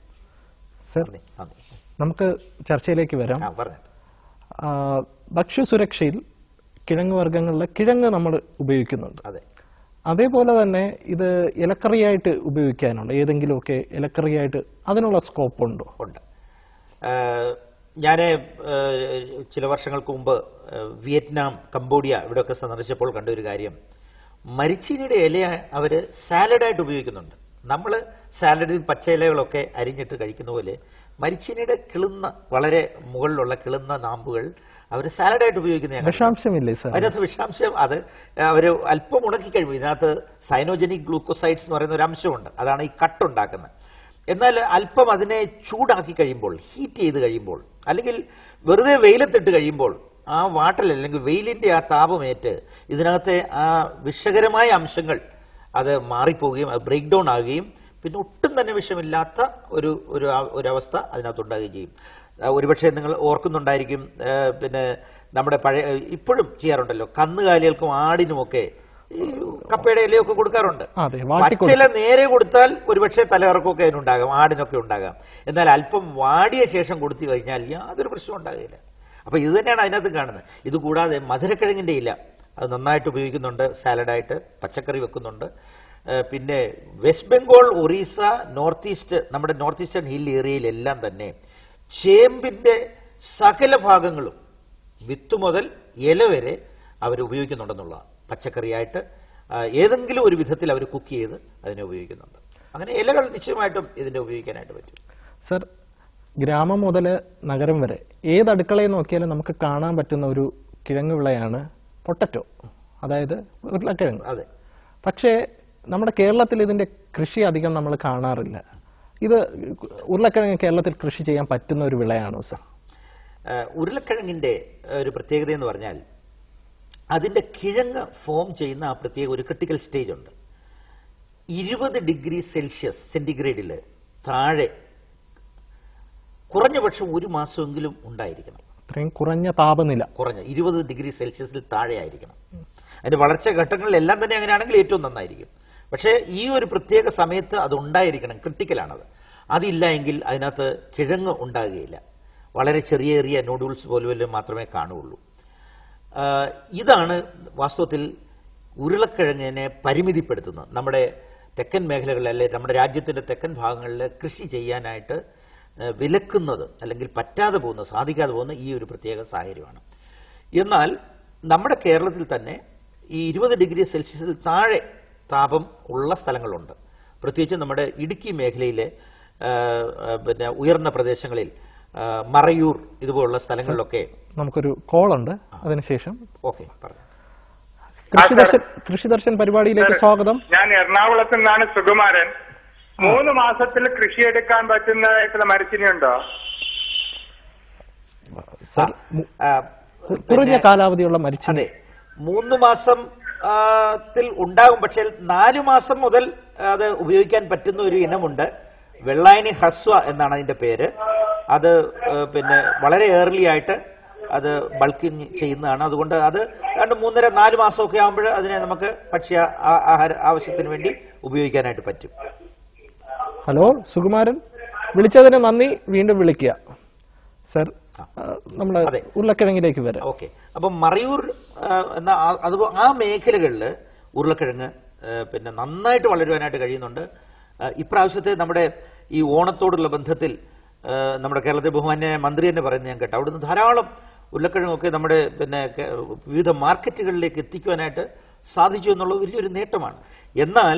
സർ നന്ദി നന്ദി നമുക്ക് ചർച്ചയിലേക്ക് വരാം ആ പറഞ്ഞു ആ, ഭക്ഷ്യസുരക്ഷയിൽ കിഴങ്ങ് വർഗ്ഗങ്ങളിലെ കിഴങ്ങ് നമ്മൾ ഉപയോഗിക്കുന്നുണ്ട് അതെ അതേപോലെ തന്നെ ഇത് ഇലക്കറിയായിട്ട് ഉപയോഗിക്കാനുണ്ട് ഏതെങ്കിലുമൊക്കെ ഇലക്കറിയായിട്ട് അതിനുള്ള സ്കോപ്പ് ഉണ്ടോ ഉണ്ട് ഞാൻ ചില വർഷങ്ങൾക്ക് മുമ്പ് ആ, വിയറ്റ്നാം കംബോഡിയ ഇവിടെയൊക്കെ സന്ദർശിച്ചപ്പോൾ കണ്ട ഒരു കാര്യം മരിച്ചീനിയുടെ ഇല അവർ സാലഡായിട്ട് ഉപയോഗിക്കുന്നുണ്ട് നമ്മൾ സാലഡിൽ പച്ച ഇലകളൊക്കെ അരിഞ്ഞിട്ട് കഴിക്കുന്ന പോലെ മരിച്ചീനിയുടെ കിളുന്ന വളരെ മുകളിലുള്ള കിളുന്ന നാമ്പുകൾ അവർ സാലഡായിട്ട് ഉപയോഗിക്കുന്ന ഞാൻ കണ്ടിട്ടുണ്ട്. വിഷാംശമില്ലേ സാർ അതിനകത്ത് വിഷാംശം അത് അവർ അല്പം ഉണക്കി കഴിയും ഇതിനകത്ത് സൈനോജനിക് ഗ്ലൂക്കോസൈഡ്സ് എന്ന് പറയുന്ന ഒരു അംശമുണ്ട് അതാണ് ഈ കട്ടുണ്ടാക്കുന്നത് എന്നാൽ അല്പം അതിനെ ചൂടാക്കി കഴിയുമ്പോൾ ഹീറ്റ് ചെയ്ത് കഴിയുമ്പോൾ അല്ലെങ്കിൽ വെറുതെ വെയിലത്തിട്ട് കഴിയുമ്പോൾ ആ വാട്ടൽ അല്ലെങ്കിൽ വെയിലിന്റെ ആ താപമേറ്റ് ഇതിനകത്തെ ആ വിഷകരമായ അംശങ്ങൾ അത് മാറിപ്പോവുകയും അത് ബ്രേക്ക് ഡൗൺ ആകുകയും പിന്നെ ഒട്ടും തന്നെ വിഷമില്ലാത്ത ഒരു ഒരു ആ- ഒരവസ്ഥ അതിനകത്തുണ്ടാകുകയും ചെയ്യും ആ, ഒരുപക്ഷെ നിങ്ങൾ ഓർക്കുന്നുണ്ടായിരിക്കും ആ, പിന്നെ നമ്മുടെ പഴയ ഇപ്പോഴും ചെയ്യാറുണ്ടല്ലോ കന്നുകാലികൾക്കും ആടിനുമൊക്കെ ഈ കപ്പയുടെ ഇലയൊക്കെ കൊടുക്കാറുണ്ട് അതെ വാട്ടി പച്ചില നേരെ കൊടുത്താൽ ഒരുപക്ഷെ തലകറക്കമൊക്കെ അതിനുണ്ടാകാം ആടിനൊക്കെ ഉണ്ടാകാം എന്നാൽ അല്പം വാടിയ ശേഷം കൊടുത്തു കഴിഞ്ഞാൽ യാതൊരു പ്രശ്നവും ഉണ്ടാകില്ല അപ്പൊ ഇത് തന്നെയാണ് അതിനകത്ത് കാണുന്നത് ഇത് കൂടാതെ മധുരക്കിഴങ്ങിന്റെ ഇല അത് നന്നായിട്ട് ഉപയോഗിക്കുന്നുണ്ട് സാലഡായിട്ട് പച്ചക്കറി വെക്കുന്നുണ്ട് ഏഹ് പിന്നെ വെസ്റ്റ് ബംഗാൾ ഒറീസ നോർത്ത് ഈസ്റ്റ് നമ്മുടെ നോർത്ത് ഈസ്റ്റേൺ ഹിൽ ഏരിയയിലെല്ലാം തന്നെ ചേമ്പിന്റെ സകല ഭാഗങ്ങളും വിത്ത് മുതൽ ഇല വരെ അവർ ഉപയോഗിക്കുന്നുണ്ടെന്നുള്ള പച്ചക്കറിയായിട്ട് ആ, ഏതെങ്കിലും ഒരു വിധത്തിൽ അവർ കുക്ക് ചെയ്ത് അതിനെ ഉപയോഗിക്കുന്നുണ്ട് അങ്ങനെ ഇലകൾ നിശ്ചയമായിട്ടും ഇതിനെ ഉപയോഗിക്കാനായിട്ട് പറ്റും സർ ഗ്രാമം മുതൽ നഗരം വരെ ഏത് അടുക്കളയിൽ നോക്കിയാലും നമുക്ക് കാണാൻ പറ്റുന്ന ഒരു കിഴങ്ങ് വിളയാണ് പൊട്ടറ്റോ അതായത് ഉരുളക്കിഴങ്ങ് അതെ പക്ഷേ നമ്മുടെ കേരളത്തിൽ ഇതിന്റെ കൃഷി അധികം നമ്മൾ കാണാറില്ല ഇത് ഉരുളക്കിഴങ്ങ് കേരളത്തിൽ കൃഷി ചെയ്യാൻ പറ്റുന്ന ഒരു വിളയാണോ സർ ഏഹ് ഉരുളക്കിഴങ്ങിന്റെ ഏഹ് ഒരു പ്രത്യേകത എന്ന് പറഞ്ഞാൽ അതിന്റെ കിഴങ്ങ് ഫോം ചെയ്യുന്ന ആ പ്രത്യേക ഒരു ക്രിട്ടിക്കൽ സ്റ്റേജ് ഉണ്ട് ഇരുപത് ഡിഗ്രി സെൽഷ്യസ് സെന്റിഗ്രേഡിൽ താഴെ കുറഞ്ഞ പക്ഷം ഒരു മാസമെങ്കിലും ഉണ്ടായിരിക്കണം ഇത്രയും കുറഞ്ഞ താപനില കുറഞ്ഞ ഇരുപത് ഡിഗ്രി സെൽഷ്യസിൽ താഴെ ആയിരിക്കണം അതിന്റെ വളർച്ച ഘട്ടങ്ങളിലെല്ലാം തന്നെ അങ്ങനെയാണെങ്കിൽ ഏറ്റവും നന്നായിരിക്കും പക്ഷേ ഈ ഒരു പ്രത്യേക സമയത്ത് അത് ഉണ്ടായിരിക്കണം ക്രിട്ടിക്കലാണത് അതില്ല എങ്കിൽ അതിനകത്ത് കിഴങ്ങ് ഉണ്ടാകുകയില്ല വളരെ ചെറിയ ചെറിയ നൂഡിൽസ് പോലെ വല്ലതും മാത്രമേ കാണുകയുള്ളൂ ആഹ് ഇതാണ് വാസ്തവത്തിൽ ഉരുളക്കിഴങ്ങിനെ പരിമിതിപ്പെടുത്തുന്നത് നമ്മുടെ തെക്കൻ മേഖലകളിൽ അല്ലെ നമ്മുടെ രാജ്യത്തിന്റെ തെക്കൻ ഭാഗങ്ങളിൽ കൃഷി ചെയ്യാനായിട്ട് ഏഹ്, വിലക്കുന്നത് അല്ലെങ്കിൽ പറ്റാതെ പോകുന്ന സാധിക്കാതെ പോകുന്ന ഈ ഒരു പ്രത്യേക സാഹചര്യമാണ് എന്നാൽ നമ്മുടെ കേരളത്തിൽ തന്നെ ഈ ഇരുപത് ഡിഗ്രി സെൽഷ്യസിൽ താഴെ താപം ഉള്ള സ്ഥലങ്ങളുണ്ട് പ്രത്യേകിച്ച് നമ്മുടെ ഇടുക്കി മേഖലയിലെ ആ, ആ, പിന്നെ ഉയർന്ന പ്രദേശങ്ങളിൽ ആ, മറയൂർ ഇതുപോലുള്ള സ്ഥലങ്ങളിലൊക്കെ നമുക്കൊരു കോൾ ഉണ്ട് അതിനുശേഷം ഓക്കെ പറഞ്ഞു കൃഷിദർശൻ കൃഷിദർശൻ പരിപാടിയിലേക്ക് സ്വാഗതം ഞാൻ എറണാകുളത്ത് നിന്നാണ് സുകുമാരൻ മൂന്ന് മാസത്തിൽ കൃഷിയെടുക്കാൻ പറ്റുന്നതായിട്ടുള്ള മരച്ചിനി ഉണ്ടോ സർ മു- ആ, കുറഞ്ഞ പിന്നെ- കാലാവധിയുള്ള മരിച്ചിനി അതെ മൂന്ന് മാസം ആ, ത്തിൽ ഉണ്ടാകും പക്ഷേ നാലു മാസം മുതൽ അത് ഉപയോഗിക്കാൻ പറ്റുന്ന ഒരു ഇനമുണ്ട് വെള്ളായണി ഹസ്വ എന്നാണ് അതിന്റെ പേര് അത് ആ, പിന്നെ വളരെ ഏർലി ആയിട്ട് അത് ബൾക്കിങ് ചെയ്യുന്നതാണ് അതുകൊണ്ട് അത് രണ്ട് മൂന്നര നാല് മാസമൊക്കെ ആകുമ്പോൾ അതിനെ നമുക്ക് ഭക്ഷ്യ ആ- ആഹാര ആവശ്യത്തിന് വേണ്ടി ഉപയോഗിക്കാനായിട്ട് പറ്റും ഹലോ സുകുമാരൻ വിളിച്ചതിന് നന്ദി വീണ്ടും വിളിക്കുക സർ നമ്മൾ അതെ. ഉരുളക്കിഴങ്ങിലേക്ക് വരാം ഓക്കെ അപ്പം മറയൂർ ആ, എന്ന ആ- അത് ആ മേഖലകളിൽ ഉരുളക്കിഴങ്ങ് ആ, പിന്നെ നന്നായിട്ട് വളരുവാനായിട്ട് കഴിയുന്നുണ്ട് ആ, ഇപ്രാവശ്യത്തെ നമ്മുടെ ഈ ഓണത്തോടുള്ള ബന്ധത്തിൽ ആ, നമ്മുടെ കേരളത്തിലെ ബഹുമാന്യ മന്ത്രി തന്നെ പറയുന്നത് ഞാൻ കേട്ടോ അവിടുന്ന് ധാരാളം ഉരുളക്കിഴങ്ങൊക്കെ നമ്മുടെ പിന്നെ കേ- വിവിധ മാർക്കറ്റുകളിലേക്ക് എത്തിക്കുവാനായിട്ട് സാധിച്ചു എന്നുള്ളത് വലിയൊരു നേട്ടമാണ് എന്നാൽ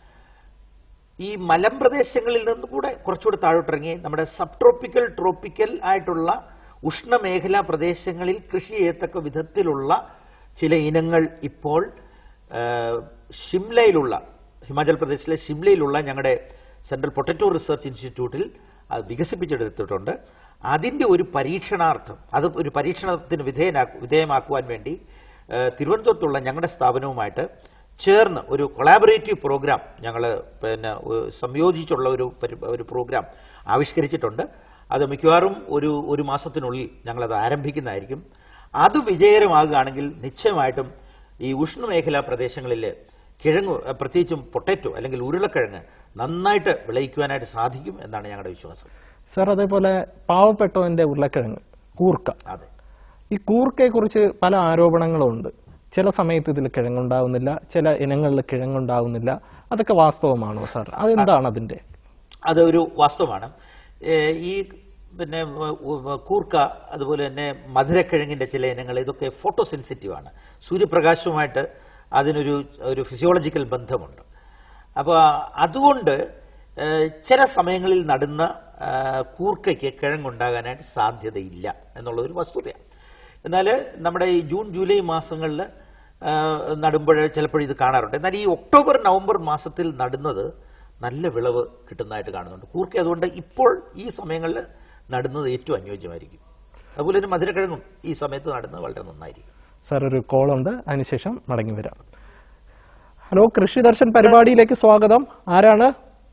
ഈ മലമ്പ്രദേശങ്ങളിൽ നിന്ന് കൂടെ കുറച്ചുകൂടെ താഴോട്ടിറങ്ങി നമ്മുടെ സബ് ട്രോപ്പിക്കൽ ട്രോപ്പിക്കൽ ആയിട്ടുള്ള ഉഷ്ണമേഖലാ പ്രദേശങ്ങളിൽ കൃഷി ചെയ്യത്തക്ക വിധത്തിലുള്ള ചില ഇനങ്ങൾ ഇപ്പോൾ ആ, ഷിംലയിലുള്ള ഹിമാചൽ പ്രദേശിലെ ഷിംലയിലുള്ള ഞങ്ങളുടെ സെൻട്രൽ പൊട്ടറ്റോ റിസർച്ച് ഇൻസ്റ്റിറ്റ്യൂട്ടിൽ അത് വികസിപ്പിച്ചെടുത്തിട്ടുണ്ട് അതിൻ്റെ ഒരു പരീക്ഷണാർത്ഥം അത് ഒരു പരീക്ഷണത്തിന് വിധേയനാ വിധേയമാക്കുവാൻ വേണ്ടി ആ, തിരുവനന്തപുരത്തുള്ള ഞങ്ങളുടെ സ്ഥാപനവുമായിട്ട് ചേർന്ന് ഒരു കൊളാബറേറ്റീവ് പ്രോഗ്രാം ഞങ്ങൾ പിന്നെ ഏഹ്, സംയോജിച്ചുള്ള ഒരു പരി- ഒരു പ്രോഗ്രാം ആവിഷ്കരിച്ചിട്ടുണ്ട് അത് മിക്കവാറും ഒരു ഒരു മാസത്തിനുള്ളിൽ ഞങ്ങളത് ആരംഭിക്കുന്നതായിരിക്കും അത് വിജയകരമാകുകയാണെങ്കിൽ നിശ്ചയമായിട്ടും ഈ ഉഷ്ണമേഖലാ പ്രദേശങ്ങളിൽ കിഴങ്ങ് ഏഹ്, പ്രത്യേകിച്ചും പൊട്ടറ്റോ അല്ലെങ്കിൽ ഉരുളക്കിഴങ്ങ് നന്നായിട്ട് വിളയിക്കുവാനായിട്ട് സാധിക്കും എന്നാണ് ഞങ്ങളുടെ വിശ്വാസം സർ അതേപോലെ പാവപ്പെട്ടവന്റെ ഉരുളക്കിഴങ്ങ് കൂർക്ക അതെ ഈ കൂർക്കയെ കുറിച്ച് പല ആരോപണങ്ങളും ഉണ്ട് ചില സമയത്ത് ഇതിൽ കിഴങ്ങുണ്ടാവുന്നില്ല ചില ഇനങ്ങളിൽ കിഴങ്ങുണ്ടാവുന്നില്ല അതൊക്കെ വാസ്തവമാണോ സാർ അതെന്താണ് അതിന്റെ അതൊരു വാസ്തവമാണ് ഏഹ് ഈ പിന്നെ വ- വ- കൂർക്ക അതുപോലെ തന്നെ മധുരക്കിഴങ്ങിന്റെ ചില ഇനങ്ങൾ ഇതൊക്കെ ഫോട്ടോ സെൻസിറ്റീവ് ആണ് സൂര്യപ്രകാശവുമായിട്ട് അതിനൊരു ഒരു ഫിസിയോളജിക്കൽ ബന്ധമുണ്ട് അപ്പോൾ അതുകൊണ്ട് ഏഹ് ചില സമയങ്ങളിൽ നടുന്ന ഏഹ് കൂർക്കയ്ക്ക് കിഴങ്ങുണ്ടാകാനായിട്ട് സാധ്യതയില്ല എന്നുള്ള ഒരു വസ്തുതയാണ് എന്നാൽ നമ്മുടെ ഈ ജൂൺ ജൂലൈ മാസങ്ങളിൽ നടുമ്പോൾ ചിലപ്പോൾ ഇത് കാണാറുണ്ട് എന്നാൽ ഈ ഒക്ടോബർ നവംബർ മാസത്തിൽ നടുന്നത് നല്ല വിളവ് കിട്ടുന്നതായിട്ട് കാണുന്നുണ്ട് കൂർക്ക അതുകൊണ്ട് ഇപ്പോൾ ഈ സമയങ്ങളിൽ നടുന്നത് ഏറ്റവും അനുയോജ്യമായിരിക്കും അതുപോലെ തന്നെ മധുരക്കിഴങ്ങും ഈ സമയത്ത് നടുന്നത് വളരെ നന്നായിരിക്കും സാർ ഒരു കോൾ ഉണ്ട് അതിനുശേഷം മടങ്ങി വരാം ഹലോ കൃഷി ദർശൻ പരിപാടിയിലേക്ക് സ്വാഗതം ആരാണ്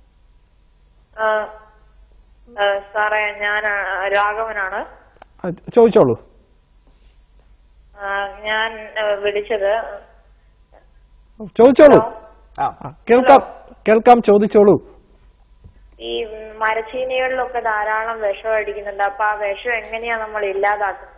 ആ, ആ, സാറേ ഞാൻ ആ, രാഘവനാണ് ആ, ചോദിച്ചോളൂ ആ, ഞാൻ ആ, വിളിച്ചത് ചോദിച്ചോളൂ ആ ആ, കേൾക്കാം കേൾക്കാം ചോദിച്ചോളൂ ഈ മരച്ചീനികളിലൊക്കെ ധാരാളം വിഷം അടിക്കുന്നുണ്ട് അപ്പൊ ആ വിഷം എങ്ങനെയാ നമ്മൾ ഇല്ലാതാക്കുന്നത്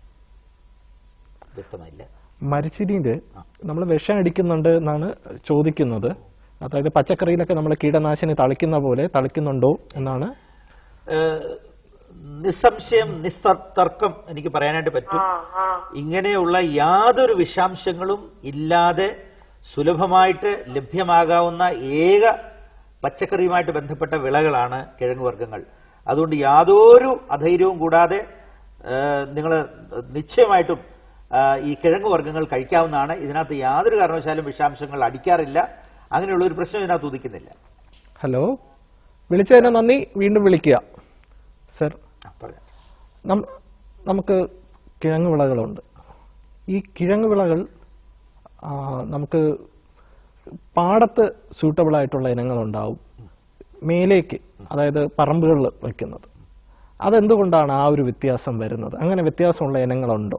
വ്യക്തമായില്ല മരിച്ചിരിയിൽ നമ്മൾ വിഷം അടിക്കുന്നുണ്ട് എന്നാണ് ചോദിക്കുന്നത് അതായത് പച്ചക്കറിയിലൊക്കെ നമ്മൾ കീടനാശിനി തളിക്കുന്ന പോലെ തളിക്കുന്നുണ്ടോ എന്നാണ് ഏഹ് നിസ്സംശയം നിസ്തർക്കം എനിക്ക് പറയാനായിട്ട് പറ്റും ആ ആ ഇങ്ങനെയുള്ള യാതൊരു വിഷാംശങ്ങളും ഇല്ലാതെ സുലഭമായിട്ട് ലഭ്യമാകാവുന്ന ഏക പച്ചക്കറിയുമായിട്ട് ബന്ധപ്പെട്ട വിളകളാണ് കിഴങ്ങ് വർഗ്ഗങ്ങൾ അതുകൊണ്ട് യാതൊരു അധൈര്യവും കൂടാതെ നിങ്ങൾ നിശ്ചയമായിട്ടും ആ, ഈ കിഴങ്ങ് വർഗ്ഗങ്ങൾ കഴിക്കാവുന്നതാണ് ഇതിനകത്ത് യാതൊരു കാരണവശാലും വിഷാംശങ്ങൾ അടിക്കാറില്ല അങ്ങനെയുള്ള ഒരു പ്രശ്നം ഇതിനകത്ത് ഉദിക്കുന്നില്ല ഹലോ വിളിച്ചതിന് നന്ദി വീണ്ടും വിളിക്കുക സർ ആ, പറയാം നം- നമുക്ക് കിഴങ്ങ് വിളകളുണ്ട് ഈ കിഴങ്ങ് വിളകൾ ആ, നമുക്ക് പാടത്ത് സൂട്ടബിൾ ആയിട്ടുള്ള ഇനങ്ങളുണ്ടാവും മേലേക്ക് അതായത് പറമ്പുകളിൽ വയ്ക്കുന്നത് അതെന്തുകൊണ്ടാണ് ആ ഒരു വ്യത്യാസം വരുന്നത് അങ്ങനെ വ്യത്യാസമുള്ള ഇനങ്ങളുണ്ടോ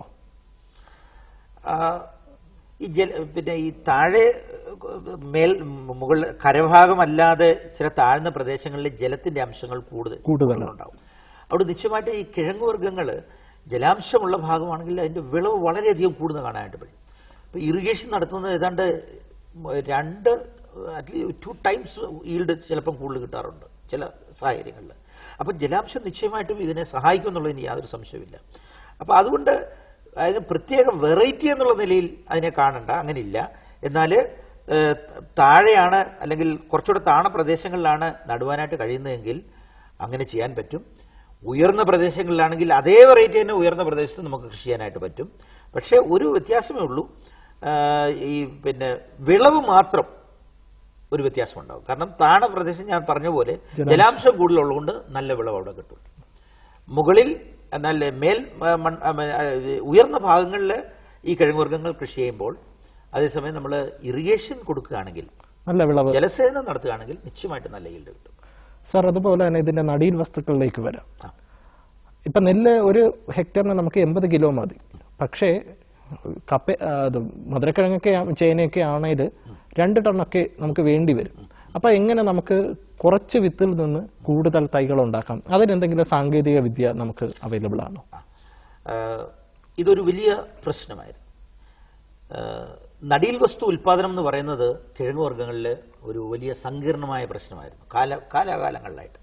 ആ, ഈ ജല പിന്നെ ഈ താഴെ മേൽ മുകൾ കരഭാഗമല്ലാതെ ചില താഴ്ന്ന പ്രദേശങ്ങളിൽ ജലത്തിന്റെ അംശങ്ങൾ കൂടുതൽ കൂടുതലാണ്. ഉണ്ടാവും അവിടെ നിശ്ചയമായിട്ട് ഈ കിഴങ്ങ് വർഗ്ഗങ്ങൾ ജലാംശമുള്ള ഭാഗമാണെങ്കിൽ അതിന്റെ വിളവ് വളരെയധികം കൂടുതൽ കാണാനായിട്ട് പറ്റും ഇപ്പൊ ഇറിഗേഷൻ നടത്തുന്നത് ഏതാണ്ട് രണ്ട് അറ്റ്ലീസ്റ്റ് ടു ടൈംസ് ഈൽഡ് ചിലപ്പം കൂടുതൽ കിട്ടാറുണ്ട് ചില സാഹചര്യങ്ങളിൽ അപ്പോൾ ജലാംശം നിശ്ചയമായിട്ടും ഇതിനെ സഹായിക്കും എന്നുള്ളതിന് യാതൊരു സംശയമില്ല അപ്പോൾ അതുകൊണ്ട് അതിന് പ്രത്യേക വെറൈറ്റി എന്നുള്ള നിലയിൽ അതിനെ കാണണ്ട അങ്ങനെയില്ല എന്നാൽ ഏഹ്, താഴെയാണ് അല്ലെങ്കിൽ കുറച്ചുകൂടെ താണ പ്രദേശങ്ങളിലാണ് നടുവാനായിട്ട് കഴിയുന്നതെങ്കിൽ അങ്ങനെ ചെയ്യാൻ പറ്റും ഉയർന്ന പ്രദേശങ്ങളിലാണെങ്കിൽ അതേ വെറൈറ്റി തന്നെ ഉയർന്ന പ്രദേശത്ത് നമുക്ക് കൃഷി ചെയ്യാനായിട്ട് പറ്റും പക്ഷേ ഒരു വ്യത്യാസമേ ഉള്ളൂ ആഹ് ഈ പിന്നെ വിളവ് മാത്രം ഒരു വ്യത്യാസം ഉണ്ടാവും കാരണം താണ പ്രദേശം ഞാൻ പറഞ്ഞ പോലെ ജലാംശം. ജലാംശം കൂടുതലുള്ളതുകൊണ്ട് നല്ല വിളവ് അവിടെ കിട്ടും മുകളിൽ എന്നാൽ മേൽ ആ, മൺ ആ, ആ, ഇത് ഉയർന്ന ഭാഗങ്ങളിൽ ഈ കിഴങ്ങുവർഗ്ഗങ്ങൾ കൃഷി ചെയ്യുമ്പോൾ അതേസമയം നമ്മൾ ഇറിഗേഷൻ കൊടുക്കുകയാണെങ്കിൽ നല്ല വിളവ് ജലസേചനം നടത്തുകയാണെങ്കിൽ നിശ്ചയമായിട്ട് നല്ല yield കിട്ടും സാർ അതുപോലെ തന്നെ ഇതിന്റെ നടീൽ വസ്തുക്കളിലേക്ക് വരാം ആ. ഇപ്പൊ നെല്ല് ഒരു ഹെക്ടറിന് നമുക്ക് എൺപത് കിലോ മതി പക്ഷേ കപ്പ ആ, അത് മധുരക്കിഴങ്ങൊക്കെ ആ- ചേനയൊക്കെ ആണെങ്കിൽ രണ്ട് ടണ്ണൊക്കെ നമുക്ക് വേണ്ടി വരും അപ്പൊ എങ്ങനെ നമുക്ക് കുറച്ച് വിത്തിൽ നിന്ന് കൂടുതൽ തൈകൾ ഉണ്ടാക്കാം അതിനെന്തെങ്കിലും സാങ്കേതിക വിദ്യ നമുക്ക് അവൈലബിൾ ആണോ ആഹ് ഇതൊരു വലിയ പ്രശ്നമായിരുന്നു ആഹ് നടീൽ വസ്തു ഉൽപാദനം എന്ന് പറയുന്നത് കിഴങ്ങ് വർഗ്ഗങ്ങളിൽ ഒരു വലിയ സങ്കീർണമായ പ്രശ്നമായിരുന്നു കാല കാലാകാലങ്ങളിലായിട്ട്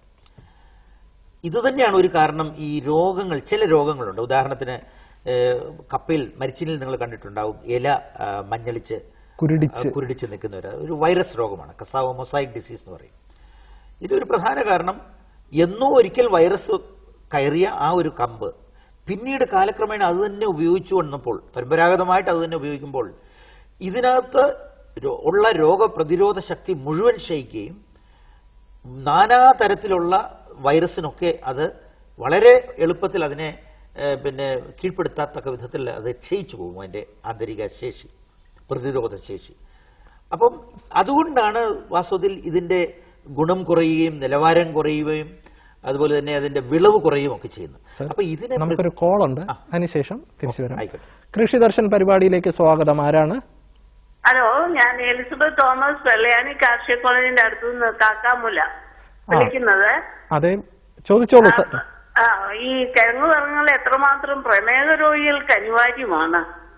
ഇതുതന്നെയാണ് ഒരു കാരണം ഈ രോഗങ്ങൾ ചില രോഗങ്ങളുണ്ട് ഉദാഹരണത്തിന് ഏഹ് കപ്പയിൽ മരിച്ചിനിൽ നിങ്ങൾ കണ്ടിട്ടുണ്ടാവും ഇല ആഹ് മഞ്ഞളിച്ച് കുരുടിച്ച് ആ, കുരുടിച്ച് നിൽക്കുന്ന ഒരു ഒരു വൈറസ് രോഗമാണ് കസാവ മൊസൈക് ഡിസീസ് എന്ന് പറയും ഇതൊരു പ്രധാന കാരണം എന്നോ ഒരിക്കൽ വൈറസ് കയറിയ ആ ഒരു കമ്പ് പിന്നീട് കാലക്രമേണ അത് തന്നെ ഉപയോഗിച്ചു വന്നപ്പോൾ പരമ്പരാഗതമായിട്ട് അത് തന്നെ ഉപയോഗിക്കുമ്പോൾ ഇതിനകത്ത് രോ- ഉള്ള രോഗപ്രതിരോധ ശക്തി മുഴുവൻ ക്ഷയിക്കുകയും നാനാ തരത്തിലുള്ള വൈറസിനൊക്കെ അത് വളരെ എളുപ്പത്തിൽ അതിനെ ഏഹ്, പിന്നെ കീഴ്പ്പെടുത്താത്തക്ക വിധത്തിൽ അത് ക്ഷയിച്ചു പോകും അതിൻ്റെ ആന്തരിക ശേഷി പ്രതിരോധ ശേഷി അപ്പം അതുകൊണ്ടാണ് വാസ്തവത്തിൽ ഇതിൻ്റെ ഗുണം കുറയുകയും നിലവാരം കുറയുകയും അതുപോലെ തന്നെ അതിൻ്റെ വിളവ് കുറയുകയും ഒക്കെ ചെയ്യുന്നത് അപ്പൊ ഇതിനെ നമുക്കൊരു കോൾ ഉണ്ട് അതിനുശേഷം തിരിച്ചു വരാം ആയിക്കോട്ടെ കൃഷി ദർശൻ പരിപാടിയിലേക്ക് സ്വാഗതം ആരാണ് ഹലോ ഞാൻ എലിസബത്ത് തോമസ് വെള്ളയാനി കാർഷിക കോളേജിന്റെ അടുത്തു നിന്ന് കാക്കാമുല വിളിക്കുന്നത് അതെ ചോദിച്ചോളൂ സർ ആ ഈ കിഴങ്ങു വർഗ്ഗങ്ങൾ എത്രമാത്രം പ്രമേഹ രോഗികൾക്ക് അനിവാര്യമാണ്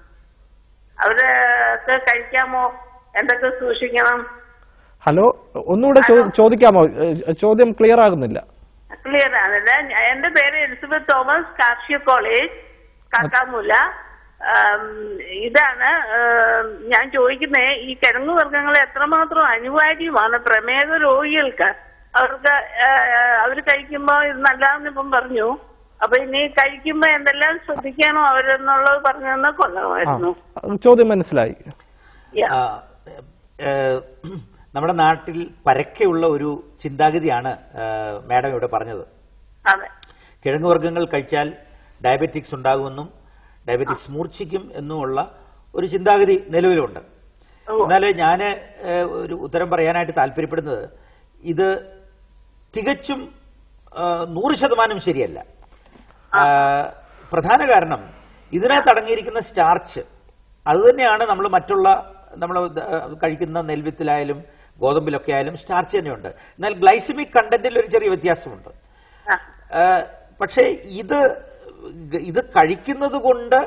അവരൊക്കെ കഴിക്കാമോ എന്തൊക്കെ സൂക്ഷിക്കണം ഹലോ ഒന്നുകൂടെ ചോ- ചോദിക്കാമോ ഏഹ്, ചോദ്യം ക്ലിയർ ആകുന്നില്ല ക്ലിയർ ആണല്ലേ ഞ- എന്റെ പേര് എലിസബത്ത് തോമസ് കാർഷിക കോളേജ് കാക്കാമുല ആം, ഇതാണ് ആം, ഞാൻ ചോദിക്കുന്നത് ഈ കിഴങ്ങു വർഗ്ഗങ്ങൾ എത്രമാത്രം അനിവാര്യമാണ് പ്രമേഹ രോഗികൾക്ക് അവർക്ക് അവർ കഴിക്കുമ്പോ ഇത് നല്ലതാന്ന് ഇപ്പം പറഞ്ഞു അപ്പൊ ഇനി കഴിക്കുമ്പോ എന്തെല്ലാം ശ്രദ്ധിക്കാനോ അവരെന്നുള്ളത് പറഞ്ഞു തന്നാൽ ആ കൊള്ളാമായിരുന്നു ചോദ്യം മനസ്സിലായി Yeah. ആ, ഏഹ്, നമ്മുടെ നാട്ടിൽ പരക്കെയുള്ള ഒരു ചിന്താഗതിയാണ് ഏഹ്, മാഡം ഇവിടെ പറഞ്ഞത് അതെ കിഴങ്ങ് വർഗ്ഗങ്ങൾ കഴിച്ചാൽ ഡയബറ്റിക്സ് ഉണ്ടാകുമെന്നും ഡയബറ്റിക്സ് മൂർച്ഛിക്കും എന്നുമുള്ള ഒരു ചിന്താഗതി നിലവിലുണ്ട് ഓ. എന്നാൽ ഞാൻ ഒരു ഉത്തരം പറയാനായിട്ട് താല്പര്യപ്പെടുന്നത് ഇത് തികച്ചും ആ, നൂറ് ശതമാനം ശരിയല്ല ആ, പ്രധാന കാരണം ഇതിനകത്ത് അടങ്ങിയിരിക്കുന്ന സ്റ്റാർച്ച് അതുതന്നെയാണ് നമ്മൾ മറ്റുള്ള നമ്മൾ കഴിക്കുന്ന നെൽവിത്തിലായാലും ഗോതമ്പിലൊക്കെ ആയാലും സ്റ്റാർച്ച് തന്നെയുണ്ട് എന്നാൽ ഗ്ലൈസമിക് കണ്ടന്റിൽ ഒരു ചെറിയ വ്യത്യാസമുണ്ട് ആ ഏഹ് പക്ഷേ ഇത് ഇത് കഴിക്കുന്നത് കൊണ്ട്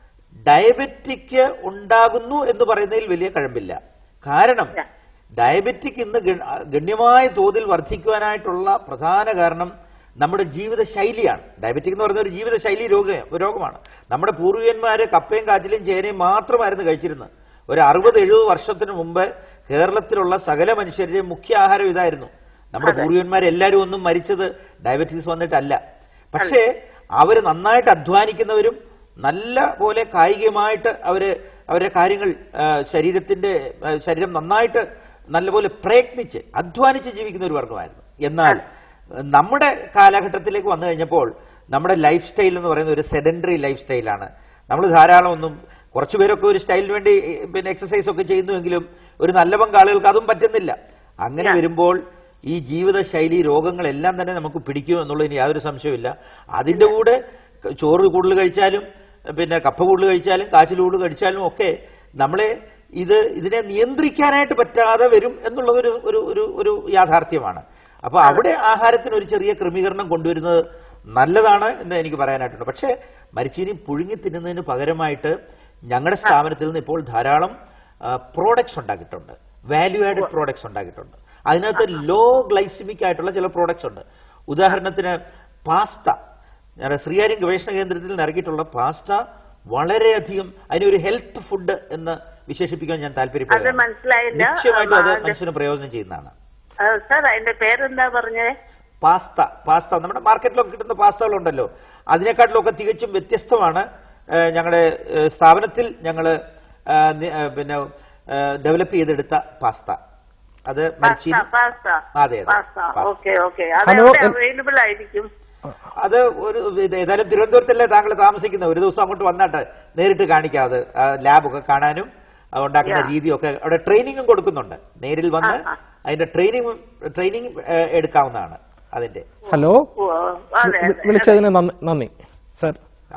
ഡയബറ്റിക് ഉണ്ടാകുന്നു എന്ന് പറയുന്നതിൽ വലിയ കഴമ്പില്ല കാരണം ഡയബറ്റിക് ഇന്ന് ഗ- ഗണ്യമായ തോതിൽ വർദ്ധിക്കുവാനായിട്ടുള്ള പ്രധാന കാരണം നമ്മുടെ ജീവിത ശൈലിയാണ് ഡയബറ്റിക് എന്ന് പറയുന്ന ഒരു ജീവിത ശൈലി രോഗ രോഗമാണ് നമ്മുടെ പൂർവികന്മാര് കപ്പയും കാച്ചിലും ചേനയും മാത്രമായിരുന്നു കഴിച്ചിരുന്നത് ഒരു അറുപത് എഴുപത് വർഷത്തിന് മുമ്പ് കേരളത്തിലുള്ള സകല മനുഷ്യരുടെയും മുഖ്യ ആഹാരം ഇതായിരുന്നു നമ്മുടെ പൂർവികന്മാരെല്ലാവരും ഒന്നും മരിച്ചത് ഡയബറ്റീസ് വന്നിട്ടല്ല പക്ഷേ അവര് നന്നായിട്ട് അധ്വാനിക്കുന്നവരും നല്ല പോലെ കായികമായിട്ട് അവര് അവരുടെ കാര്യങ്ങൾ ആ, ശരീരത്തിന്റെ ആ, ശരീരം നന്നായിട്ട് നല്ലപോലെ പ്രയത്നിച്ച് അധ്വാനിച്ച് ജീവിക്കുന്ന ഒരു വർഗമായിരുന്നു എന്നാൽ നമ്മുടെ കാലഘട്ടത്തിലേക്ക് വന്നു കഴിഞ്ഞപ്പോൾ നമ്മുടെ ലൈഫ് സ്റ്റൈൽ എന്ന് പറയുന്ന ഒരു സെഡൻഡറി ലൈഫ് സ്റ്റൈലാണ് നമ്മൾ ധാരാളം ഒന്നും കുറച്ചു പേരൊക്കെ ഒരു സ്റ്റൈലിന് വേണ്ടി ഏ, പിന്നെ എക്സസൈസ് ഒക്കെ ചെയ്യുന്നുവെങ്കിലും ഒരു നല്ല പങ്കാളുകൾക്ക് അതും പറ്റുന്നില്ല അങ്ങനെ വരുമ്പോൾ ഈ ജീവിതശൈലി രോഗങ്ങളെല്ലാം തന്നെ നമുക്ക് പിടിക്കും എന്നുള്ളതിന് യാതൊരു സംശയമില്ല അതിൻ്റെ കൂടെ ക- ചോറ് കൂടുതൽ കഴിച്ചാലും പിന്നെ കപ്പ കൂടുതൽ കഴിച്ചാലും കാച്ചിൽ കൂടുതൽ കഴിച്ചാലും ഒക്കെ നമ്മളെ ഇത് ഇതിനെ നിയന്ത്രിക്കാനായിട്ട് പറ്റാതെ വരും എന്നുള്ളത് ഒരു ഒരു ഒരു ഒരു യാഥാർത്ഥ്യമാണ് അപ്പൊ അവിടെ ആഹാരത്തിന് ഒരു ചെറിയ ക്രമീകരണം കൊണ്ടുവരുന്നത് നല്ലതാണ് എന്ന് എനിക്ക് പറയാനായിട്ടുണ്ട് പക്ഷേ മരിച്ചീനി പുഴുങ്ങി തിന്നുന്നതിന് പകരമായിട്ട് ഞങ്ങളുടെ സ്ഥാപനത്തിൽ നിന്ന് ഇപ്പോൾ ധാരാളം പ്രോഡക്ട്സ് ഉണ്ടാക്കിയിട്ടുണ്ട് വാല്യൂ ആഡഡ് പ്രോഡക്ട്സ് ഉണ്ടാക്കിയിട്ടുണ്ട് അതിനകത്ത് ലോ ഗ്ലൈസിമിക് ആയിട്ടുള്ള ചില പ്രോഡക്ട്സ് ഉണ്ട് ഉദാഹരണത്തിന് പാസ്ത ഞങ്ങളുടെ ശ്രീകാര്യം ഗവേഷണ കേന്ദ്രത്തിൽ നിന്ന് ഇറക്കിയിട്ടുള്ള പാസ്ത വളരെയധികം അതിനൊരു ഹെൽത്ത് ഫുഡ് എന്ന് വിശേഷിപ്പിക്കാൻ ഞാൻ അത് താല്പര്യപ്പെടുന്നു മനസ്സിലായില്ല നിശ്ചയമായിട്ടും അത് ആ, അത് മനുഷ്യന് പ്രയോജനം ചെയ്യുന്നതാണ് ആ, സാർ അതിന്റെ പേരെന്താ പറഞ്ഞേ പാസ്ത പാസ്ത നമ്മുടെ മാർക്കറ്റിലൊക്കെ കിട്ടുന്ന പാസ്തകളുണ്ടല്ലോ അതിനെക്കാട്ടിലൊക്കെ തികച്ചും വ്യത്യസ്തമാണ് ഏഹ്, ഞങ്ങളുടെ ഏഹ്, സ്ഥാപനത്തിൽ ഞങ്ങൾ പിന്നെ ഡെവലപ്പ് ചെയ്തെടുത്ത പാസ്ത അത് പാസ്ത മരിച്ചീനി പാസ്ത അതെ, അതെ. Pasta pasta. Okay okay hello, അത് എൻ- അവൈലബിൾ ആയിരിക്കും അത് ഒരു ഇത് ഏതായാലും തിരുവനന്തപുരത്തല്ലേ താങ്കൾ താമസിക്കുന്നത് ഒരു ദിവസം അങ്ങോട്ട് വന്നാട്ട് നേരിട്ട് കാണിക്കാം അത് ആ, ലാബൊക്കെ കാണാനും അത് ഉണ്ടാക്കുന്ന Yeah. രീതിയൊക്കെ അവിടെ ട്രെയിനിങ്ങും കൊടുക്കുന്നുണ്ട് നേരിൽ വന്ന് ആ, ആ. അതിന്റെ ട്രെയിനിങ് ട്രെയിനിങ് എടുക്കാവുന്നതാണ് അതിന്റെ ഹലോ ഓ, അതെ വി- അതെ വിളിച്ചതിന് നന്ദി- നന്ദി സർ ആ.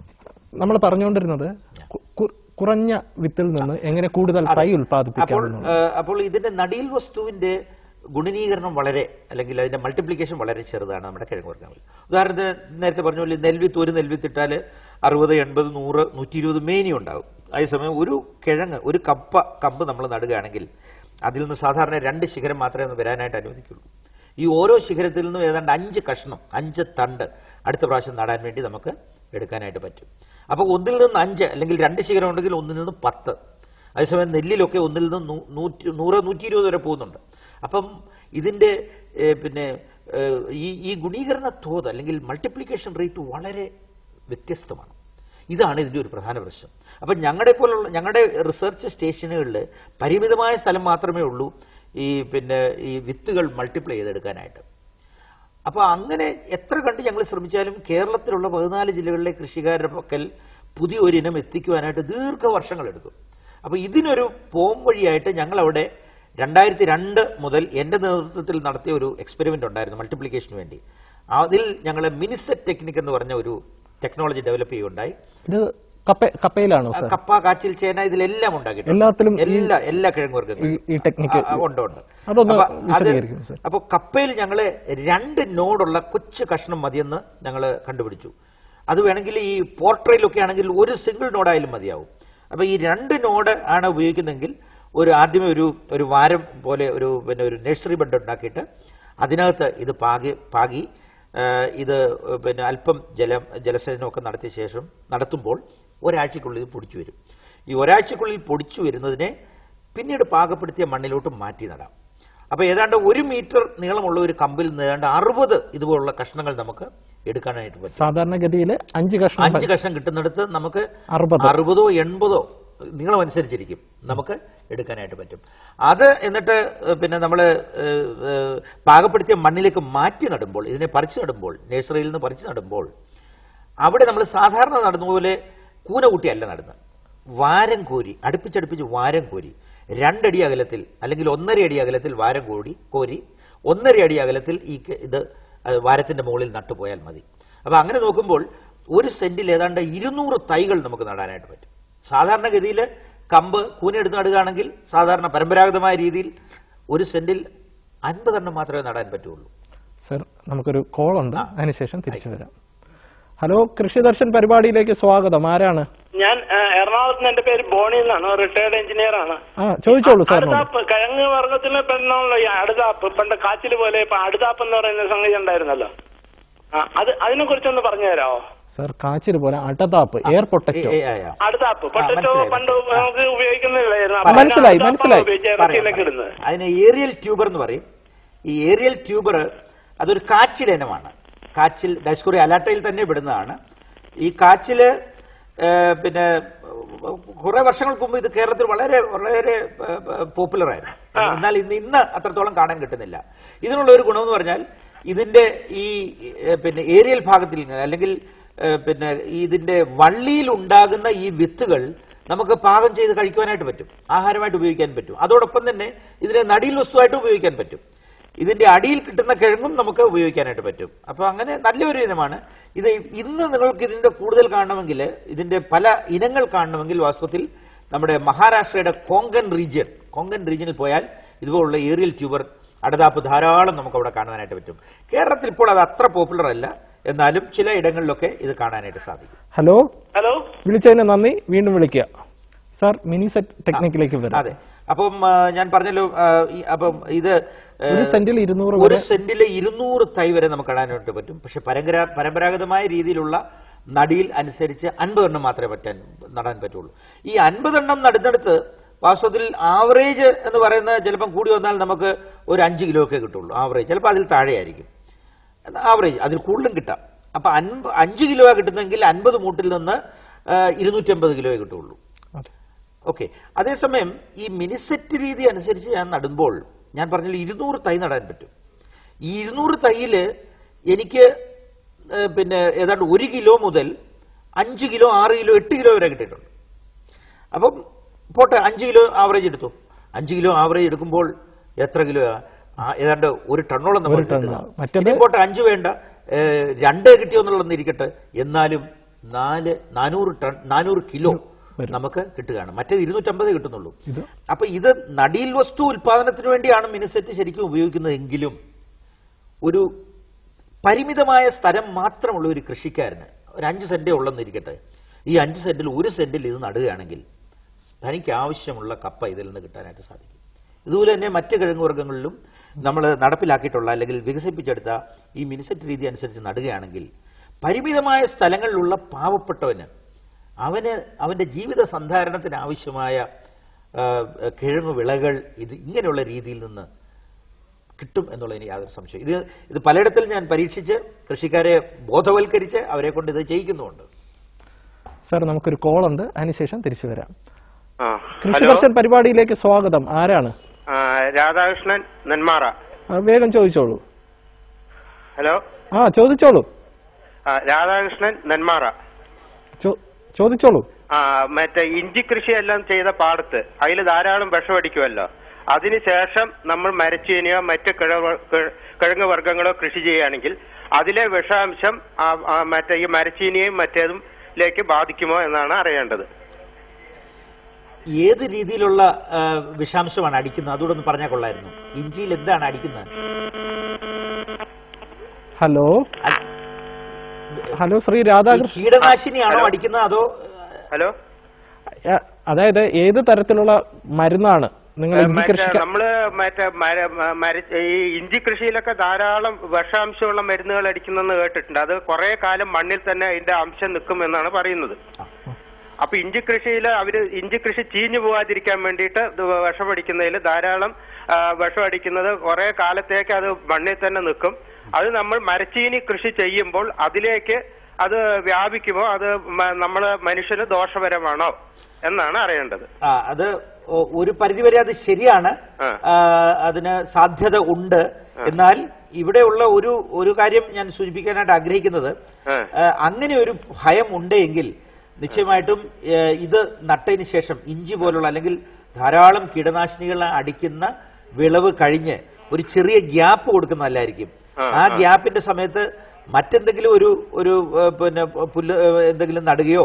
നമ്മൾ പറഞ്ഞുകൊണ്ടിരുന്നത് കു- കു- കുറഞ്ഞ വിത്തിൽ നിന്ന് എങ്ങനെ കൂടുതൽ തൈ അപ്പോൾ ഉൽപ്പാദിപ്പിക്കാം എന്നുള്ളത്. ഏഹ്, അപ്പോൾ ഇതിന്റെ നടീൽ വസ്തുവിന്റെ ഗുണനീകരണം വളരെ അല്ലെങ്കിൽ അതിന്റെ മൾട്ടിപ്ലിക്കേഷൻ വളരെ ചെറുതാണ് നമ്മുടെ കിഴങ്ങ് വർഗ്ഗങ്ങൾ ഉദാഹരണത്തിന് നേരത്തെ പറഞ്ഞ പോലെ നെൽവിത്ത് ഒരു നെൽവിത്ത് ഇട്ടാൽ അറുപത് എൺപത് നൂറ് നൂറ്റി ഇരുപത് മേനി ഉണ്ടാകും അതേസമയം ഒരു കിഴങ്ങ് ഒരു കപ്പ കമ്പ് നമ്മൾ നടുകയാണെങ്കിൽ അതിൽ നിന്ന് സാധാരണ രണ്ട് ശിഖരം മാത്രമേ ഒന്ന് വരാനായിട്ട് അനുവദിക്കുള്ളൂ ഈ ഓരോ ശിഖരത്തിൽ നിന്നും ഏതാണ്ട് അഞ്ച് കഷ്ണം അഞ്ച് തണ്ട് അടുത്ത പ്രാവശ്യം നടാൻ വേണ്ടി നമുക്ക് എടുക്കാനായിട്ട് പറ്റും അപ്പോൾ ഒന്നിൽ നിന്ന് അഞ്ച് അല്ലെങ്കിൽ രണ്ട് ശിഖരം ഉണ്ടെങ്കിൽ ഒന്നിൽ നിന്ന് പത്ത് അതേസമയം നെല്ലിലൊക്കെ ഒന്നിൽ നിന്ന് നൂ- നൂറ്റി നൂറ് നൂറ്റി ഇരുപത് വരെ പോകുന്നുണ്ട് അപ്പം ഇതിൻ്റെ ഏഹ്, പിന്നെ ഏഹ്, ഈ ഈ ഗുണീകരണ തോത് അല്ലെങ്കിൽ മൾട്ടിപ്ലിക്കേഷൻ റേറ്റ് വളരെ വ്യത്യസ്തമാണ് ഇതാണ് ഇതിൻ്റെ ഒരു പ്രധാന പ്രശ്നം അപ്പം ഞങ്ങളുടെ പോലുള്ള ഞങ്ങളുടെ റിസർച്ച് സ്റ്റേഷനുകളിൽ പരിമിതമായ സ്ഥലം മാത്രമേ ഉള്ളൂ ഈ പിന്നെ ഈ വിത്തുകൾ മൾട്ടിപ്ലൈ ചെയ്തെടുക്കാനായിട്ട് അപ്പോൾ അങ്ങനെ എത്ര കണ്ട് ഞങ്ങൾ ശ്രമിച്ചാലും കേരളത്തിലുള്ള പതിനാല് ജില്ലകളിലെ കൃഷിക്കാരുടെ പക്കൽ പുതിയ ഒരു ഇനം എത്തിക്കുവാനായിട്ട് ദീർഘവർഷങ്ങൾ എടുക്കും അപ്പോൾ ഇതിനൊരു പോം വഴിയായിട്ട് ഞങ്ങളവിടെ രണ്ടായിരത്തി രണ്ട് മുതൽ എൻ്റെ നേതൃത്വത്തിൽ നടത്തിയ ഒരു എക്സ്പെരിമെൻ്റ് ഉണ്ടായിരുന്നു മൾട്ടിപ്ലിക്കേഷന് വേണ്ടി അതിൽ ഞങ്ങൾ മിനിസെറ്റ് ടെക്നിക് എന്ന് പറഞ്ഞ ഒരു ടെക്നോളജി ഡെവലപ്പ് ചെയ്യുകയുണ്ടായി ഇത് കപ്പ കപ്പയിലാണോ ആ സർ കപ്പ കാച്ചിൽ ചേന ഇതിലെല്ലാം ഉണ്ടാക്കിയിട്ടുണ്ട് എല്ലാത്തിലും ഈ- എല്ലാ എല്ലാ കിഴങ്ങ് വർഗ്ഗങ്ങളും ഈ- ഈ ടെക്നിക്ക് ആ, ആ, ഉണ്ട് ഉണ്ട് അതൊന്ന് അപ്പൊ അത് വിശദീകരിക്കും സർ അപ്പോൾ കപ്പയിൽ ഞങ്ങൾ രണ്ട് നോഡുള്ള കൊച്ചു കഷ്ണം മതിയെന്ന് ഞങ്ങൾ കണ്ടുപിടിച്ചു അത് വേണമെങ്കിൽ ഈ പോർട്രയിലൊക്കെ ആണെങ്കിൽ ഒരു സിംഗിൾ നോഡായാലും മതിയാവും അപ്പോൾ ഈ രണ്ട് നോഡ് ആണ് ഉപയോഗിക്കുന്നതെങ്കിൽ ഒരു ആദ്യമേ ഒരു ഒരു വാരം പോലെ ഒരു പിന്നെ ഒരു നഴ്സറി ബെഡ് ഉണ്ടാക്കിയിട്ട് അതിനകത്ത് ഇത് പാകി പാകി ആ, ഇത് പിന്നെ അല്പം ജലം ജലസേചനമൊക്കെ നടത്തിയ ശേഷം നടത്തുമ്പോൾ ഒരാഴ്ചക്കുള്ളിൽ ഇത് പൊടിച്ചു വരും ഈ ഒരാഴ്ചക്കുള്ളിൽ പൊടിച്ചു വരുന്നതിനെ പിന്നീട് പാകപ്പെടുത്തിയ മണ്ണിലോട്ട് മാറ്റി നടാം അപ്പോൾ ഏതാണ്ട് ഒരു മീറ്റർ നീളമുള്ള ഒരു കമ്പിൽ നിന്ന് ഏതാണ്ട് അറുപത് ഇതുപോലുള്ള കഷ്ണങ്ങൾ നമുക്ക് എടുക്കാനായിട്ട് പറ്റും സാധാരണഗതിയിൽ അഞ്ച് കഷ്ണം അഞ്ച് കഷ്ണം കിട്ടുന്നിടത്ത് നമുക്ക് അറുപത് അറുപതോ എൺപതോ നീളം അനുസരിച്ചിരിക്കും നമുക്ക് എടുക്കാനായിട്ട് പറ്റും അത് എന്നിട്ട് ഏഹ്, പിന്നെ നമ്മൾ പാകപ്പെടുത്തിയ മണ്ണിലേക്ക് മാറ്റി നടുമ്പോൾ ഇതിനെ പറിച്ചു നടുമ്പോൾ നഴ്സറിയിൽ നിന്ന് പറിച്ചു നടുമ്പോൾ അവിടെ നമ്മൾ സാധാരണ നടുന്ന പോലെ കൂന കൂട്ടിയല്ല നടുന്നത് വാരം കോരി അടുപ്പിച്ചടുപ്പിച്ച് വാരം കോരി രണ്ടടി അകലത്തിൽ അല്ലെങ്കിൽ ഒന്നര അടി അകലത്തിൽ വാരം കോരി കോരി ഒന്നര അടി അകലത്തിൽ ഈ ക- ഇത് അത് വാരത്തിന്റെ മുകളിൽ നട്ടുപോയാൽ മതി അപ്പോൾ അങ്ങനെ നോക്കുമ്പോൾ ഒരു സെന്റിൽ ഏതാണ്ട് ഇരുന്നൂറ് തൈകൾ നമുക്ക് നടാനായിട്ട് പറ്റും സാധാരണഗതിയിൽ കമ്പ് കൂനെടുത്ത് നടുകയാണെങ്കിൽ സാധാരണ പരമ്പരാഗതമായ രീതിയിൽ ഒരു സെന്റിൽ അൻപതെണ്ണം മാത്രമേ നടാൻ പറ്റുള്ളൂ സർ നമുക്കൊരു കോൾ ഉണ്ട് അതിനുശേഷം തിരിച്ചു വരാം ഹലോ കൃഷിദർശൻ പരിപാടിയിലേക്ക് സ്വാഗതം ആരാണ് ഞാൻ ആ, എറണാകുളത്ത് നിന്ന് എന്റെ പേര് ബോണി എന്നാണ് റിട്ടയർഡ് എഞ്ചിനീയർ ആണ് ആ ചോദിച്ചോളൂ സാറിനോട് അടുതാപ്പ് കിഴങ്ങ് വർഗത്തിൽ പെണ്ണുള്ള ഈ അടുതാപ്പ് പണ്ട് കാച്ചിൽ പോലെ ഇപ്പൊ അടുതാപ്പ് എന്ന് പറയുന്ന സംഗതി ഉണ്ടായിരുന്നല്ലോ ആ അത് അതിനെ കുറിച്ചൊന്ന് പറഞ്ഞു തരാമോ സർ കാച്ചിൽ പോലെ അട്ടതാപ്പ് എയർ പൊട്ടറ്റോ ഏ, ഏ, ആ. അടുതാപ്പ് പൊട്ടറ്റോ മനസ്സിലായി, പണ്ട് നമുക്ക് ഉപയോഗിക്കുന്നില്ലായിരുന്നു ആ, മനസ്സിലായി, മനസ്സിലായി. പറയാം, ഇറച്ചിയിലേക്ക് പറയാം. ഇടുന്നത് അതിന് ഏരിയൽ ട്യൂബർ എന്ന് പറയും ഈ ഏരിയൽ ട്യൂബർ അതൊരു കാച്ചിൽ ഇനമാണ് കാച്ചിൽ ഡൈസ്കോറി അലാട്ടയിൽ തന്നെ പെടുന്നതാണ് ഈ കാച്ചില് ഏഹ്, പിന്നെ കുറെ വർഷങ്ങൾക്ക് മുമ്പ് ഇത് കേരളത്തിൽ വളരെ വളരെ പോപ്പുലർ ആയിരുന്നു എന്നാൽ ഇന്ന് ഇന്ന് അത്രത്തോളം കാണാൻ കിട്ടുന്നില്ല ഇതിനുള്ള ഒരു ഗുണമെന്ന് പറഞ്ഞാൽ ഇതിന്റെ ഈ ഏഹ്, പിന്നെ ഏരിയൽ ഭാഗത്തിൽ നിന്ന് അല്ലെങ്കിൽ ഏഹ്, പിന്നെ ഇതിന്റെ വള്ളിയിൽ ഉണ്ടാകുന്ന ഈ വിത്തുകൾ നമുക്ക് പാകം ചെയ്ത് കഴിക്കുവാനായിട്ട് പറ്റും ആഹാരമായിട്ട് ഉപയോഗിക്കാൻ പറ്റും അതോടൊപ്പം തന്നെ ഇതിനെ നടിയിൽ വസ്തുവായിട്ട് ഉപയോഗിക്കാൻ പറ്റും ഇതിന്റെ അടിയിൽ കിട്ടുന്ന കിഴങ്ങും നമുക്ക് ഉപയോഗിക്കാനായിട്ട് പറ്റും അപ്പോൾ അങ്ങനെ നല്ലൊരു ഇനമാണ് ഇത് ഇന്ന് നിങ്ങൾക്ക് ഇതിന്റെ കൂടുതൽ കാണണമെങ്കിൽ ഇതിന്റെ പല ഇനങ്ങൾ കാണണമെങ്കിൽ വാസ്തവത്തിൽ നമ്മുടെ മഹാരാഷ്ട്രയുടെ കോങ്കൺ റീജിയൻ കോങ്കൺ റീജിയനിൽ പോയാൽ ഇതുപോലുള്ള ഏറിയൽ ട്യൂബർ അടതാപ്പ് ധാരാളം നമുക്ക് അവിടെ കാണാനായിട്ട് പറ്റും കേരളത്തിൽ ഇപ്പോൾ അത് അത്ര പോപ്പുലർ അല്ല എന്നാലും ചില ഇടങ്ങളിലൊക്കെ ഇത് കാണാനായിട്ട് സാധിക്കും ഹലോ ഹലോ വിളിച്ചതിന് നന്ദി വീണ്ടും വിളിക്കുക സാർ മിനി സെറ്റ് ടെക്നിക്കിലേക്ക് വരാം അതെ അപ്പം ആ, ഞാൻ പറഞ്ഞല്ലോ ആ, ഈ- അപ്പം ഇത് ഏഹ്, ഒരു സെന്റിൽ ഇരുന്നൂറ് ഒരു വരെ സെന്റിൽ ഇരുന്നൂറ് തൈ വരെ നമുക്ക് ഇടാനായിട്ട് പറ്റും പക്ഷെ പരമ്പരാ പരമ്പരാഗതമായ രീതിയിലുള്ള നടിയിൽ അനുസരിച്ച് അൻപതെണ്ണം മാത്രമേ പറ്റാൻ നടാൻ പറ്റുള്ളൂ ഈ അൻപതെണ്ണം നടുന്നിടത്ത് വാസ്തവത്തിൽ ആവറേജ് എന്ന് പറയുന്നത് ചിലപ്പം കൂടി വന്നാൽ നമുക്ക് ഒരു അഞ്ച് കിലോ ഒക്കെ കിട്ടുള്ളൂ ആവറേജ് ചിലപ്പോൾ അതിൽ താഴെയായിരിക്കും ആവറേജ് അതിൽ കൂടുതലും കിട്ടാം അപ്പം അൻപ അഞ്ച് കിലോ കിട്ടുന്നെങ്കിൽ അൻപത് മൂട്ടിൽ നിന്ന് ഇരുന്നൂറ്റമ്പത് കിലോയെ കിട്ടുള്ളൂ അതെ. ഓക്കെ അതേസമയം ഈ മിനിസെറ്റ് രീതി അനുസരിച്ച് ഞാൻ നടുമ്പോൾ ഞാൻ പറഞ്ഞില്ല ഇരുന്നൂറ് തൈ നടാൻ പറ്റും ഈ ഇരുന്നൂറ് തൈയിൽ എനിക്ക് ഏഹ്, പിന്നെ ഏതാണ്ട് ഒരു കിലോ മുതൽ അഞ്ച് കിലോ ആറ് കിലോ എട്ട് കിലോ വരെ കിട്ടിയിട്ടുണ്ട് അപ്പം പോട്ടെ അഞ്ച് കിലോ ആവറേജ് എടുത്തു അഞ്ച് കിലോ ആവറേജ് എടുക്കുമ്പോൾ എത്ര കിലോ ഏതാണ്ട് ഒരു ടണ്ണോളം നമ്മൾ ഒരു ടണ്ണ്. കിട്ടുക. മറ്റേത് ഇനി പോട്ടെ അഞ്ച് വേണ്ട ഏഹ്, രണ്ടേ കിട്ടിയോ എന്നുള്ളതെന്ന് ഇരിക്കട്ടെ എന്നാലും നാല് നാനൂറ് ടൺ നാനൂറ് കിലോ വരും. നമുക്ക് കിട്ടുകയാണ് മറ്റേത് ഇരുന്നൂറ്റമ്പതേ കിട്ടുന്നുള്ളൂ ഇത് അപ്പൊ ഇത് നടീൽ വസ്തു ഉൽപാദനത്തിന് വേണ്ടിയാണ് മിനിസെറ്റ് ശരിക്കും ഉപയോഗിക്കുന്നതെങ്കിലും ഒരു പരിമിതമായ സ്ഥലം മാത്രമുള്ള ഒരു കൃഷിക്കാരന് ഒരു അഞ്ച് സെന്റേ ഉള്ളെന്നിരിക്കട്ടെ ഈ അഞ്ച് സെന്റിൽ ഒരു സെന്റിൽ ഇത് നടുകയാണെങ്കിൽ തനിക്ക് ആവശ്യമുള്ള കപ്പ ഇതിൽ നിന്ന് കിട്ടാനായിട്ട് സാധിക്കും ഇതുപോലെ തന്നെ മറ്റ് കിഴങ്ങ് വർഗ്ഗങ്ങളിലും നമ്മൾ നടപ്പിലാക്കിയിട്ടുള്ള അല്ലെങ്കിൽ വികസിപ്പിച്ചെടുത്ത ഈ മിനിസെറ്റ് രീതി അനുസരിച്ച് നടുകയാണെങ്കിൽ പരിമിതമായ സ്ഥലങ്ങളിലുള്ള പാവപ്പെട്ടവന് അവന് അവന്റെ ജീവിത സന്ധാരണത്തിന് ആവശ്യമായ ആ, കിഴങ്ങ് വിളകൾ ഇത് ഇങ്ങനെയുള്ള രീതിയിൽ നിന്ന് കിട്ടും എന്നുള്ളതിന് യാതൊരു സംശയം ഇത് ഇത് പലയിടത്തിലും ഞാൻ പരീക്ഷിച്ച് കൃഷിക്കാരെ ബോധവൽക്കരിച്ച് അവരെ കൊണ്ട് ഇത് ചെയ്യിക്കുന്നുമുണ്ട് സാർ നമുക്കൊരു കോൾ ഉണ്ട് അതിനുശേഷം തിരിച്ചു വരാം ആ കൃഷി ഹലോ ദർശൻ പരിപാടിയിലേക്ക് സ്വാഗതം ആരാണ് ആ, രാധാകൃഷ്ണൻ നെന്മാറ ആ, വേഗം ചോദിച്ചോളൂ ഹലോ ആ ചോദിച്ചോളൂ ആ, രാധാകൃഷ്ണൻ നെന്മാറ ചോ- ചോദിച്ചോളൂ ആ മറ്റേ ഇഞ്ചി കൃഷിയെല്ലാം ചെയ്ത പാടത്ത് അതിൽ ധാരാളം വിഷമടിക്കുമല്ലോ അതിനുശേഷം നമ്മൾ മരച്ചീനിയോ മറ്റ് കിഴങ്ങ് കിഴ- കിഴങ്ങ് വർഗ്ഗങ്ങളോ കൃഷി ചെയ്യുകയാണെങ്കിൽ അതിലെ വിഷാംശം ആ, ആ, മറ്റേ ഈ മരച്ചീനിയെയും മറ്റേതും ബാധിക്കുമോ എന്നാണ് അറിയേണ്ടത് ഏത് രീതിയിലുള്ള ആ, വിഷാംശമാണ് അടിക്കുന്നത് അതുകൂടെ ഒന്ന് പറഞ്ഞാൽ കൊള്ളായിരുന്നു ഇഞ്ചിയിൽ എന്താണ് അടിക്കുന്നത് ഹലോ അ- ഹലോ ശ്രീ ഈ രാധാകൃഷ്ണൻ കീടനാശിനിയാണോ ഹലോ. അടിക്കുന്നത് അതോ ഹലോ ആ, അതായത് ഏത് തരത്തിലുള്ള മരുന്നാണ് നിങ്ങൾ ഇഞ്ചി മറ്റേ കൃഷിക്ക് നമ്മള് മറ്റേ മര മ- മര ഈ ഇഞ്ചി കൃഷിയിലൊക്കെ ധാരാളം വിഷാംശമുള്ള മരുന്നുകൾ അടിക്കുന്നെന്ന് കേട്ടിട്ടുണ്ട് അത് കുറെ കാലം മണ്ണിൽ തന്നെ അതിന്റെ അംശം നിൽക്കും എന്നാണ് പറയുന്നത് അപ്പൊ ഇഞ്ചി കൃഷിയിൽ അവര് ഇഞ്ചി കൃഷി ചീഞ്ഞു പോകാതിരിക്കാൻ വേണ്ടിയിട്ട് ഇത് വിഷമടിക്കുന്നതിൽ ധാരാളം ആ, വിഷമടിക്കുന്നത് കുറെ കാലത്തേക്ക് അത് മണ്ണിൽ തന്നെ നിൽക്കും അത് നമ്മൾ മരച്ചീനി കൃഷി ചെയ്യുമ്പോൾ അതിലേക്ക് അത് വ്യാപിക്കുമോ അത് മ- നമ്മള് മനുഷ്യന് ദോഷപരമാണോ എന്നാണ് അറിയേണ്ടത് ആ അത് ഒ- ഒരു പരിധിവരെ അത് ശരിയാണ് ആ. ആ, അതിന് സാധ്യത ഉണ്ട് എന്നാൽ ഇവിടെയുള്ള ഒരു ഒരു കാര്യം ഞാൻ സൂചിപ്പിക്കാനായിട്ട് ആഗ്രഹിക്കുന്നത് ആ. ആ, അങ്ങനെ ഒരു ഭയം ഉണ്ടെങ്കിൽ നിശ്ചയമായിട്ടും ഏ, ഇത് നട്ടതിന് ശേഷം ഇഞ്ചി പോലുള്ള അല്ലെങ്കിൽ ധാരാളം കീടനാശിനികൾ അടിക്കുന്ന വിളവ് കഴിഞ്ഞ് ഒരു ചെറിയ ഗ്യാപ്പ് കൊടുക്കുന്നതല്ലായിരിക്കും ആ, ആ ആ. ഗ്യാപ്പിന്റെ സമയത്ത് മറ്റെന്തെങ്കിലും ഒരു ഒരു ഏ, പിന്നെ പുല്ല് ഏ, എന്തെങ്കിലും നടുകയോ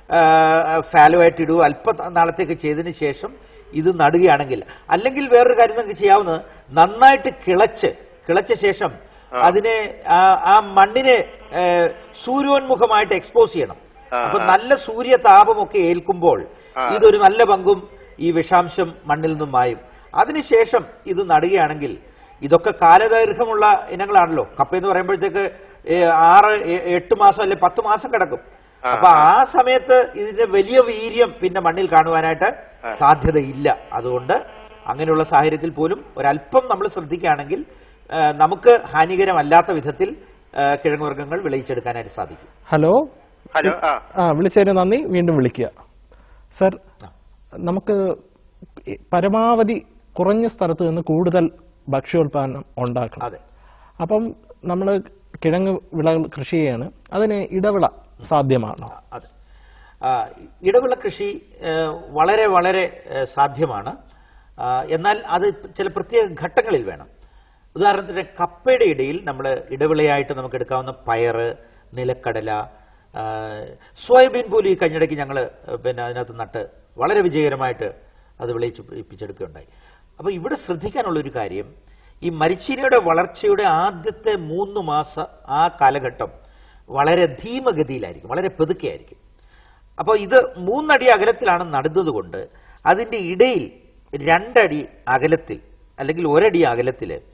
ഫാലോ ആയിട്ട് ഇടുകയോ അല്പ നാളത്തേക്ക് ചെയ്തതിന് ശേഷം ഇത് നടുകയാണെങ്കിൽ അല്ലെങ്കിൽ വേറൊരു കാര്യം നമുക്ക് ചെയ്യാവുന്നത് നന്നായിട്ട് കിളച്ച് കിളച്ച ശേഷം അതിനെ ആ- ആ മണ്ണിനെ ഏ, സൂര്യോന്മുഖമായിട്ട് എക്സ്പോസ് ചെയ്യണം ആ, അപ്പൊ ആ. നല്ല സൂര്യ താപമൊക്കെ ഏൽക്കുമ്പോൾ ആ. ഇതൊരു നല്ല പങ്കും ഈ വിഷാംശം മണ്ണിൽ നിന്നും മായും അതിനുശേഷം ഇത് നടുകയാണെങ്കിൽ ഇതൊക്കെ കാലദൈർഘ്യമുള്ള ഇനങ്ങളാണല്ലോ കപ്പ എന്ന് പറയുമ്പോഴത്തേക്ക് ഏ, ആറ് ഏ- എട്ട് മാസം അല്ലെ പത്ത് മാസം കിടക്കും ആ, അപ്പൊ ആ. ആ സമയത്ത് ഇതിന്റെ വലിയ വീര്യം പിന്നെ മണ്ണിൽ കാണുവാനായിട്ട് ആ. സാധ്യതയില്ല അതുകൊണ്ട് അങ്ങനെയുള്ള സാഹചര്യത്തിൽ പോലും ഒരല്പം നമ്മൾ ശ്രദ്ധിക്കുകയാണെങ്കിൽ ആ, നമുക്ക് ഹാനികരമല്ലാത്ത വിധത്തിൽ ആ, കിഴങ്ങുവർഗ്ഗങ്ങൾ വിളയിച്ചെടുക്കാനായിട്ട് സാധിക്കും ഹലോ ഹലോ ആ ആ വിളിച്ചതിന് നന്ദി വീണ്ടും വിളിക്കുക സർ ആ. നമുക്ക് പരമാവധി കുറഞ്ഞ സ്ഥലത്ത് നിന്ന് കൂടുതൽ ഭക്ഷ്യോൽപാദനം ഉണ്ടാക്കണം അതെ അപ്പം നമ്മൾ കിഴങ്ങ് വിളകൾ കൃഷി ചെയ്യാണ് അതിന് ഇടവിള സാധ്യമാണോ അതെ ആ, ഇടവിള കൃഷി ഏ, വളരെ വളരെ ഏ, സാധ്യമാണ് ആ, എന്നാൽ അത് ചില പ്രത്യേക ഘട്ടങ്ങളിൽ വേണം ഉദാഹരണത്തിന് കപ്പയുടെ ഇടയിൽ നമ്മൾ ഇടവിളയായിട്ട് നമുക്ക് എടുക്കാവുന്ന പയറ് നിലക്കടല ആ, സോയാബീൻ പോലും ഈ കഴിഞ്ഞിടയ്ക്ക് ഞങ്ങൾ പിന്നെ അതിനകത്ത് നട്ട് വളരെ വിജയകരമായിട്ട് അത് വിളയിച്ച് പിടിപ്പിച്ചെടുക്കുകയുണ്ടായി അപ്പോൾ ഇവിടെ ശ്രദ്ധിക്കാനുള്ള ഒരു കാര്യം ഈ മരിച്ചീനിയുടെ വളർച്ചയുടെ ആദ്യത്തെ മൂന്ന് മാസ ആ കാലഘട്ടം വളരെ ധീമഗതിയിലായിരിക്കും വളരെ പെതുക്കെയായിരിക്കും അപ്പോൾ ഇത് മൂന്നടി അകലത്തിലാണ് നടുന്നത് കൊണ്ട് അതിൻ്റെ ഇടയിൽ രണ്ടടി അകലത്തിൽ അല്ലെങ്കിൽ ഒരടി അകലത്തിൽ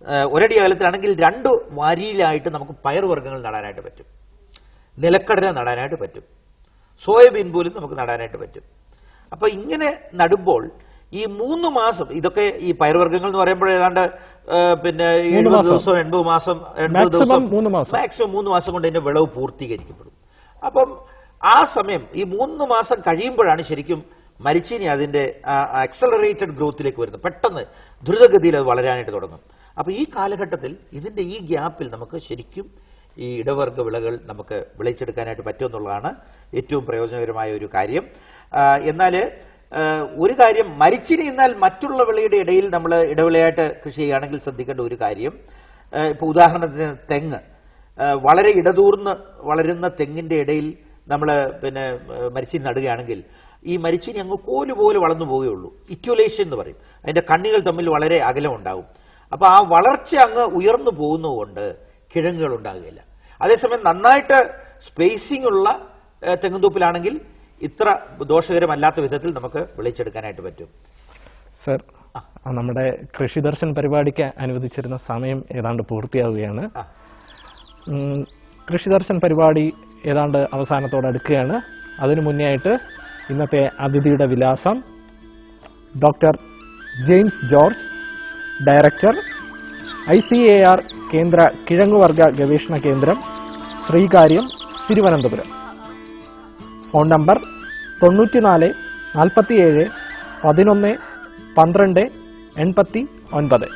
ഏഹ്, ഒരടി അകലത്തിലാണെങ്കിൽ രണ്ട് വാരിയിലായിട്ട് നമുക്ക് പയറുവർഗ്ഗങ്ങൾ നടാനായിട്ട് പറ്റും നിലക്കടല നടാനായിട്ട് പറ്റും സോയാബീൻ പോലും നമുക്ക് നടാനായിട്ട് പറ്റും അപ്പോൾ ഇങ്ങനെ നടുമ്പോൾ ഈ മൂന്ന് മാസം ഇതൊക്കെ ഈ പയറുവർഗ്ഗങ്ങൾ എന്ന് പറയുമ്പോൾ ഏതാണ്ട് ഏഹ്, പിന്നെ മൂന്ന് എഴുപത് മാസം. ദിവസം എൺപത് മാസം എൺപത് Maximum ദിവസം മൂന്ന് മാസം. മാക്സിമം മൂന്ന് മാസം കൊണ്ട് ഇതിന്റെ വിളവ് പൂർത്തീകരിക്കപ്പെടും അപ്പം ആ സമയം ഈ മൂന്ന് മാസം കഴിയുമ്പോഴാണ് ശരിക്കും മരിച്ചീനി അതിന്റെ അക്സലറേറ്റഡ് ഗ്രോത്തിലേക്ക് വരുന്നത് പെട്ടെന്ന് ദ്രുതഗതിയിൽ അത് വളരാനായിട്ട് തുടങ്ങും അപ്പോൾ ഈ കാലഘട്ടത്തിൽ ഇതിന്റെ ഈ ഗ്യാപ്പിൽ നമുക്ക് ശരിക്കും ഈ ഇടവർഗ വിളകൾ നമുക്ക് വിളയിച്ചെടുക്കാനായിട്ട് പറ്റുമെന്നുള്ളതാണ് ഏറ്റവും പ്രയോജനകരമായ ഒരു കാര്യം എന്നാൽ ഒരു കാര്യം മരിച്ചിനി എന്നാൽ മറ്റുള്ള വിളയുടെ ഇടയിൽ നമ്മൾ ഇടവിളയായിട്ട് കൃഷി ചെയ്യുകയാണെങ്കിൽ ശ്രദ്ധിക്കേണ്ട ഒരു കാര്യം ഇപ്പോൾ ഉദാഹരണത്തിന് തെങ്ങ് ആ, വളരെ ഇടതൂർന്ന് വളരുന്ന തെങ്ങിന്റെ ഇടയിൽ നമ്മൾ പിന്നെ മരിച്ചീനി നടുകയാണെങ്കിൽ ഈ മരിച്ചീനി അങ്ങ് കോല് പോലെ വളർന്നു പോവുകയുള്ളൂ ഇക്യുലേഷൻ എന്ന് പറയും അതിന്റെ കണ്ണികൾ തമ്മിൽ വളരെ അകലം ഉണ്ടാവും അപ്പോൾ ആ വളർച്ച അങ്ങ് ഉയർന്നു പോകുന്നതുകൊണ്ട് കിഴങ്ങുകൾ ഉണ്ടാകുകയില്ല അതേസമയം നന്നായിട്ട് സ്പേസിംഗ് ഉള്ള ആ, തെങ്ങുംതോപ്പിലാണെങ്കിൽ ഇത്ര ദോഷകരമല്ലാത്ത വിധത്തിൽ നമുക്ക് വിളയിച്ചെടുക്കാനായിട്ട് പറ്റും സർ ആ, നമ്മുടെ കൃഷി ദർശൻ പരിപാടിക്ക് അനുവദിച്ചിരുന്ന സമയം ഏതാണ്ട് പൂർത്തിയാവുകയാണ് ആ. ഉം, കൃഷി ദർശൻ പരിപാടി ഏതാണ്ട് അവസാനത്തോട് അടുക്കുകയാണ് അതിനു മുന്നേ ആയിട്ട് ഇന്നത്തെ അതിഥിയുടെ വിലാസം doctor James George director I C A R കേന്ദ്ര കിഴങ്ങുവർഗ ഗവേഷണ കേന്ദ്രം ശ്രീകാര്യം തിരുവനന്തപുരം ഫോൺ നമ്പർ തൊണ്ണൂറ്റിനാല് നാൽപ്പത്തിയേഴ് പതിനൊന്ന് പന്ത്രണ്ട് എൺപത്തി ഒൻപത്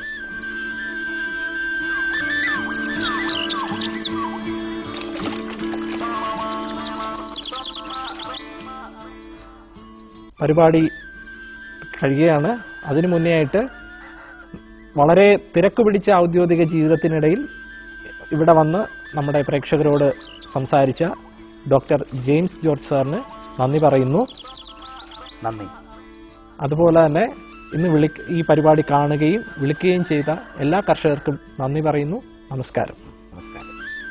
പരിപാടി കഴിയുകയാണ് അതിനു മുന്നേ ആയിട്ട് വളരെ തിരക്ക് പിടിച്ച ഔദ്യോഗിക ജീവിതത്തിനിടയിൽ ഇവിടെ വന്ന് നമ്മുടെ പ്രേക്ഷകരോട് സംസാരിച്ച ഡോക്ടർ ജെയിംസ് ജോർജ് സാറിന് നന്ദി പറയുന്നു നന്ദി അതുപോലെ തന്നെ ഇന്ന് വിളി ഈ പരിപാടി കാണുകയും വിളിക്കുകയും ചെയ്ത എല്ലാ കർഷകർക്കും നന്ദി പറയുന്നു നമസ്കാരം നമസ്കാരം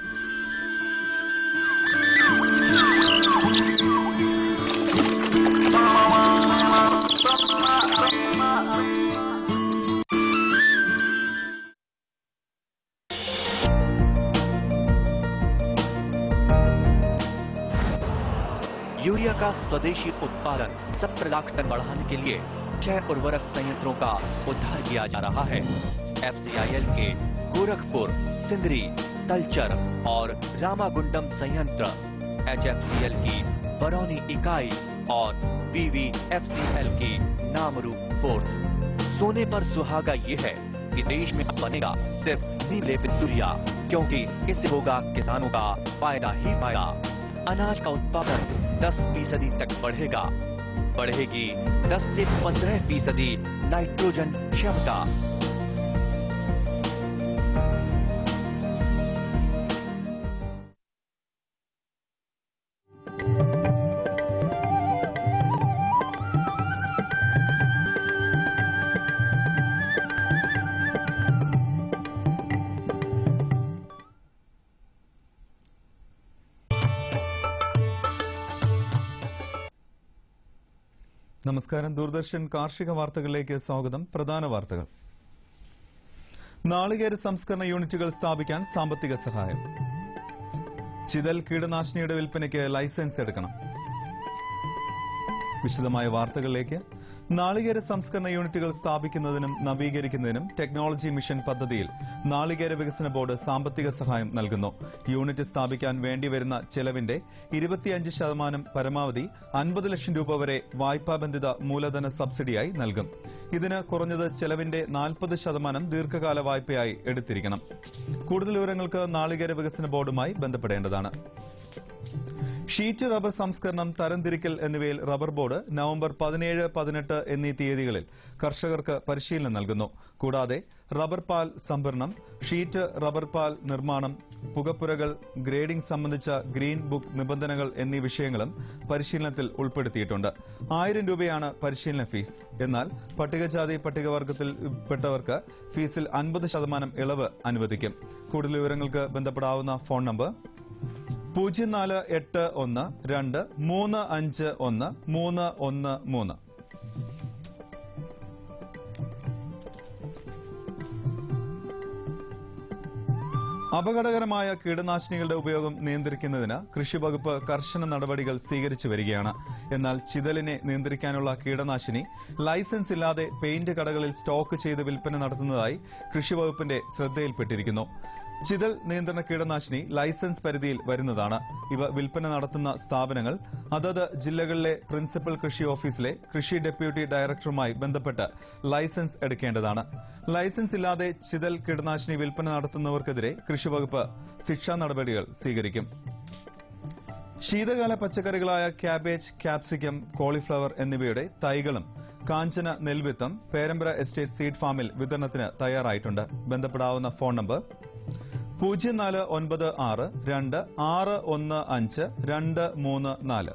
यूरिया का स्वदेशी उत्पादन सत्तर लाख टन बढ़ाने के लिए छह उर्वरक संयंत्रों का उद्धार किया जा रहा है एफसीआईएल के गोरखपुर सिंदरी तलचर और रामागुंडम संयंत्र एचएफसीएल की बरौनी इकाई और बीवीएफसीएल की नामरू पोर्ट सोने पर सुहागा ये है कि देश में अब बनेगा सिर्फ नीले यूरिया क्योंकि इससे होगा किसानों का फायदा ही फायदा अनाज का उत्पादन 10 फीसदी तक बढ़ेगा बढ़ेगी 10 से 15 फीसदी नाइट्रोजन क्षमता നമസ്കാരം ദൂരദർശൻ കാർഷിക വാർത്തകളിലേക്ക് സ്വാഗതം പ്രധാന വാർത്തകൾ നാളികേര സംസ്കരണ യൂണിറ്റുകൾ സ്ഥാപിക്കാൻ സാമ്പത്തിക സഹായം ചിതൽ കീടനാശിനിയുടെ വിൽപ്പനയ്ക്ക് ലൈസൻസ് എടുക്കണം വിശദമായ വാർത്തകളിലേക്ക് നാളികേര സംസ്കരണ യൂണിറ്റുകൾ സ്ഥാപിക്കുന്നതിനും നവീകരിക്കുന്നതിനും ടെക്നോളജി മിഷൻ പദ്ധതിയിൽ നാളികേര വികസന ബോർഡ് സാമ്പത്തിക സഹായം നൽകുന്നു യൂണിറ്റ് സ്ഥാപിക്കാൻ വേണ്ടിവരുന്ന ചെലവിന്റെ ഇരുപത്തിയഞ്ച് ശതമാനം പരമാവധി അൻപത് ലക്ഷം രൂപ വരെ വായ്പാബന്ധിത മൂലധന സബ്സിഡിയായി നൽകും ഇതിന് കുറഞ്ഞത് ചെലവിന്റെ നാൽപ്പത് ശതമാനം ദീർഘകാല വായ്പയായി എടുത്തിരിക്കണം കൂടുതൽ വിവരങ്ങൾക്ക് നാളികേര വികസന ബോർഡുമായി ബന്ധപ്പെടേണ്ടതാണ് ഷീറ്റ് റബ്ബർ സംസ്കരണം തരംതിരിക്കൽ എന്നിവയിൽ റബ്ബർ ബോർഡ് നവംബർ പതിനേഴ് പതിനെട്ട് എന്നീ തീയതികളിൽ കർഷകർക്ക് പരിശീലനം നൽകുന്നു കൂടാതെ റബ്ബർ പാൽ സംഭരണം ഷീറ്റ് റബ്ബർ പാൽ നിർമ്മാണം പുകപ്പുരകൾ ഗ്രേഡിംഗ് സംബന്ധിച്ച ഗ്രീൻ ബുക്ക് നിബന്ധനകൾ എന്നീ വിഷയങ്ങളും പരിശീലനത്തിൽ ഉൾപ്പെടുത്തിയിട്ടുണ്ട് ആയിരം രൂപയാണ് പരിശീലന ഫീസ് എന്നാൽ പട്ടികജാതി പട്ടികവർഗത്തിൽ പെട്ടവർക്ക് ഫീസിൽ അൻപത് ശതമാനം ഇളവ് അനുവദിക്കും കൂടുതൽ വിവരങ്ങൾക്ക് ബന്ധപ്പെടാവുന്ന ഫോൺ നമ്പർ പൂജ്യം നാല് എട്ട് ഒന്ന് രണ്ട് മൂന്ന് അഞ്ച് ഒന്ന് മൂന്ന് ഒന്ന് മൂന്ന് അപകടകരമായ കീടനാശിനികളുടെ ഉപയോഗം നിയന്ത്രിക്കുന്നതിന് കൃഷിവകുപ്പ് കർശന നടപടികൾ സ്വീകരിച്ചു വരികയാണ് എന്നാൽ ചിതലിനെ നിയന്ത്രിക്കാനുള്ള കീടനാശിനി ലൈസൻസ് ഇല്ലാതെ പെയിന്റ് കടകളിൽ സ്റ്റോക്ക് ചെയ്ത് വിൽപ്പന നടത്തുന്നതായി കൃഷിവകുപ്പിന്റെ ശ്രദ്ധയിൽപ്പെട്ടിരിക്കുന്നു ചിതൽ നിയന്ത്രണ കീടനാശിനി ലൈസൻസ് പരിധിയിൽ വരുന്നതാണ് ഇവ വിൽപ്പന നടത്തുന്ന സ്ഥാപനങ്ങൾ അതത് ജില്ലകളിലെ പ്രിൻസിപ്പൽ കൃഷി ഓഫീസിലെ കൃഷി ഡെപ്യൂട്ടി ഡയറക്ടറുമായി ബന്ധപ്പെട്ട് ലൈസൻസ് എടുക്കേണ്ടതാണ് ലൈസൻസ് ഇല്ലാതെ ചിതൽ കീടനാശിനി വിൽപ്പന നടത്തുന്നവർക്കെതിരെ കൃഷിവകുപ്പ് ശിക്ഷാ നടപടികൾ സ്വീകരിക്കും ശീതകാല പച്ചക്കറികളായ ക്യാബേജ് ക്യാപ്സിക്കം കോളിഫ്ലവർ എന്നിവയുടെ തൈകളും കാഞ്ചന നെൽവിത്തം പേരമ്പര എസ്റ്റേറ്റ് സീഡ് ഫാമിൽ വിതരണത്തിന് തയ്യാറായിട്ടുണ്ട് ബന്ധപ്പെടാവുന്ന ഫോൺ നമ്പർ പൂജ്യം നാല് ഒൻപത് ആറ് രണ്ട് ആറ് ഒന്ന് അഞ്ച് രണ്ട് മൂന്ന് നാല്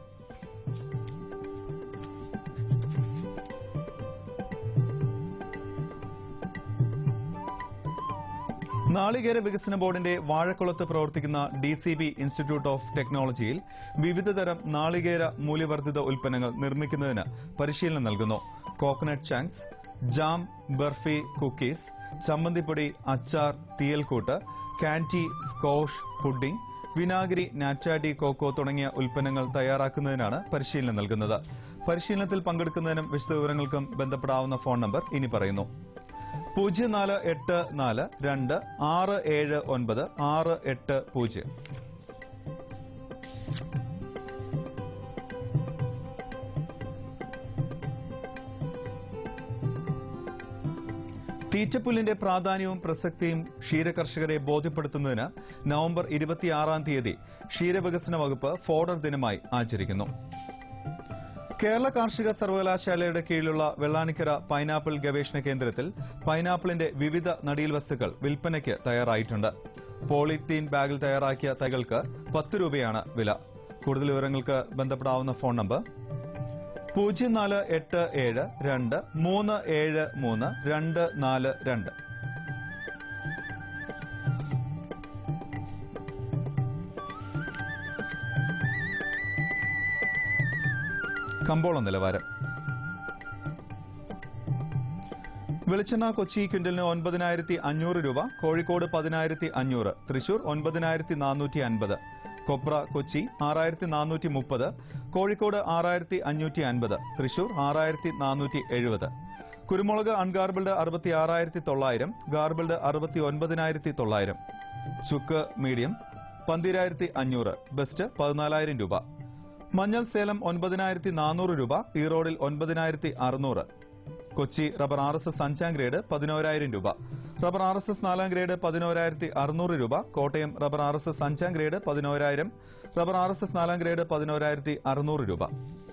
നാളികേര വികസന ബോർഡിന്റെ വാഴക്കുളത്ത് പ്രവർത്തിക്കുന്ന D C B institute of ടെക്നോളജിയിൽ വിവിധതരം നാളികേര മൂല്യവർദ്ധിത ഉൽപ്പന്നങ്ങൾ നിർമ്മിക്കുന്നതിന് പരിശീലനം നൽകുന്നു coconut chunks jam burfi cookies ചമ്മന്തിപ്പൊടി അച്ചാർ തീയൽക്കൂട്ട് കാൻറ്റി സ്കോഷ് പുഡിംഗ് വിനാഗിരി നാറ്റാഡി കോക്കോ തുടങ്ങിയ ഉൽപ്പന്നങ്ങൾ തയ്യാറാക്കുന്നതിനാണ് പരിശീലനം നൽകുന്നത് പരിശീലനത്തിൽ പങ്കെടുക്കുന്നതിനും വിശദവിവരങ്ങൾക്കും ബന്ധപ്പെടാവുന്ന ഫോൺ നമ്പർ ഇനി പറയുന്നു പൂജ്യം നാല് എട്ട് നാല് രണ്ട് ആറ് ഏഴ് ഒൻപത് ആറ് എട്ട് പൂജ്യം തീറ്റപ്പുല്ലിന്റെ പ്രാധാന്യവും പ്രസക്തിയും ക്ഷീരകർഷകരെ ബോധ്യപ്പെടുത്തുന്നതിന് നവംബർ ഇരുപത്തിയാറാം തീയതി ക്ഷീരവികസന വകുപ്പ് ഫോഡർ ദിനമായി ആചരിക്കുന്നു കേരള കാർഷിക സർവകലാശാലയുടെ കീഴിലുള്ള വെള്ളാനിക്കര പൈനാപ്പിൾ ഗവേഷണ കേന്ദ്രത്തിൽ പൈനാപ്പിളിന്റെ വിവിധ നടീൽ വസ്തുക്കൾ വിൽപ്പനയ്ക്ക് തയ്യാറായിട്ടുണ്ട് പോളിത്തീൻ ബാഗിൽ തയ്യാറാക്കിയ തൈകൾക്ക് പത്ത് രൂപയാണ് വില കൂടുതൽ വിവരങ്ങൾക്ക് ബന്ധപ്പെടാവുന്ന ഫോൺ നമ്പർ പൂജ്യം നാല് എട്ട് ഏഴ് രണ്ട് മൂന്ന് ഏഴ് മൂന്ന് രണ്ട് നാല് രണ്ട് കമ്പോളം നിലവാരം വെളിച്ചെണ്ണ കൊച്ചി ക്വിന്റലിന് ഒൻപതിനായിരത്തി അഞ്ഞൂറ് രൂപ കോഴിക്കോട് പതിനായിരത്തി അഞ്ഞൂറ് തൃശൂർ ഒൻപതിനായിരത്തി നാനൂറ്റി അൻപത് കൊപ്ര കൊച്ചി ആറായിരത്തി നാനൂറ്റി മുപ്പത് കോഴിക്കോട് ആറായിരത്തി അഞ്ഞൂറ്റി അൻപത് തൃശൂർ ആറായിരത്തി നാനൂറ്റി എഴുപത് കുരുമുളക് അൺഗാർബിൾഡ് അറുപത്തി ആറായിരത്തി തൊള്ളായിരം ഗാർബിൾഡ് അറുപത്തി ഒൻപതിനായിരത്തി തൊള്ളായിരം ചുക്ക് മീഡിയം പന്തിരായിരത്തി അഞ്ഞൂറ് ബെസ്റ്റ് പതിനാലായിരം രൂപ മഞ്ഞൾ സേലം ഒൻപതിനായിരത്തി നാനൂറ് രൂപ ഈറോഡിൽ ഒൻപതിനായിരത്തി അറുന്നൂറ് Kochi rubber R S S അഞ്ചാം ഗ്രേഡ് പതിനോരായിരം രൂപ റബ്ബർ ആർ എസ് എസ് നാലാം ഗ്രേഡ് പതിനോരായിരത്തി അറുന്നൂറ് രൂപ Kottayam rubber R S S അഞ്ചാം ഗ്രേഡ് പതിനോരായിരം റബ്ബർ ആർ എസ് എസ് നാലാം ഗ്രേഡ് പതിനോരായിരത്തി അറുന്നൂറ് രൂപ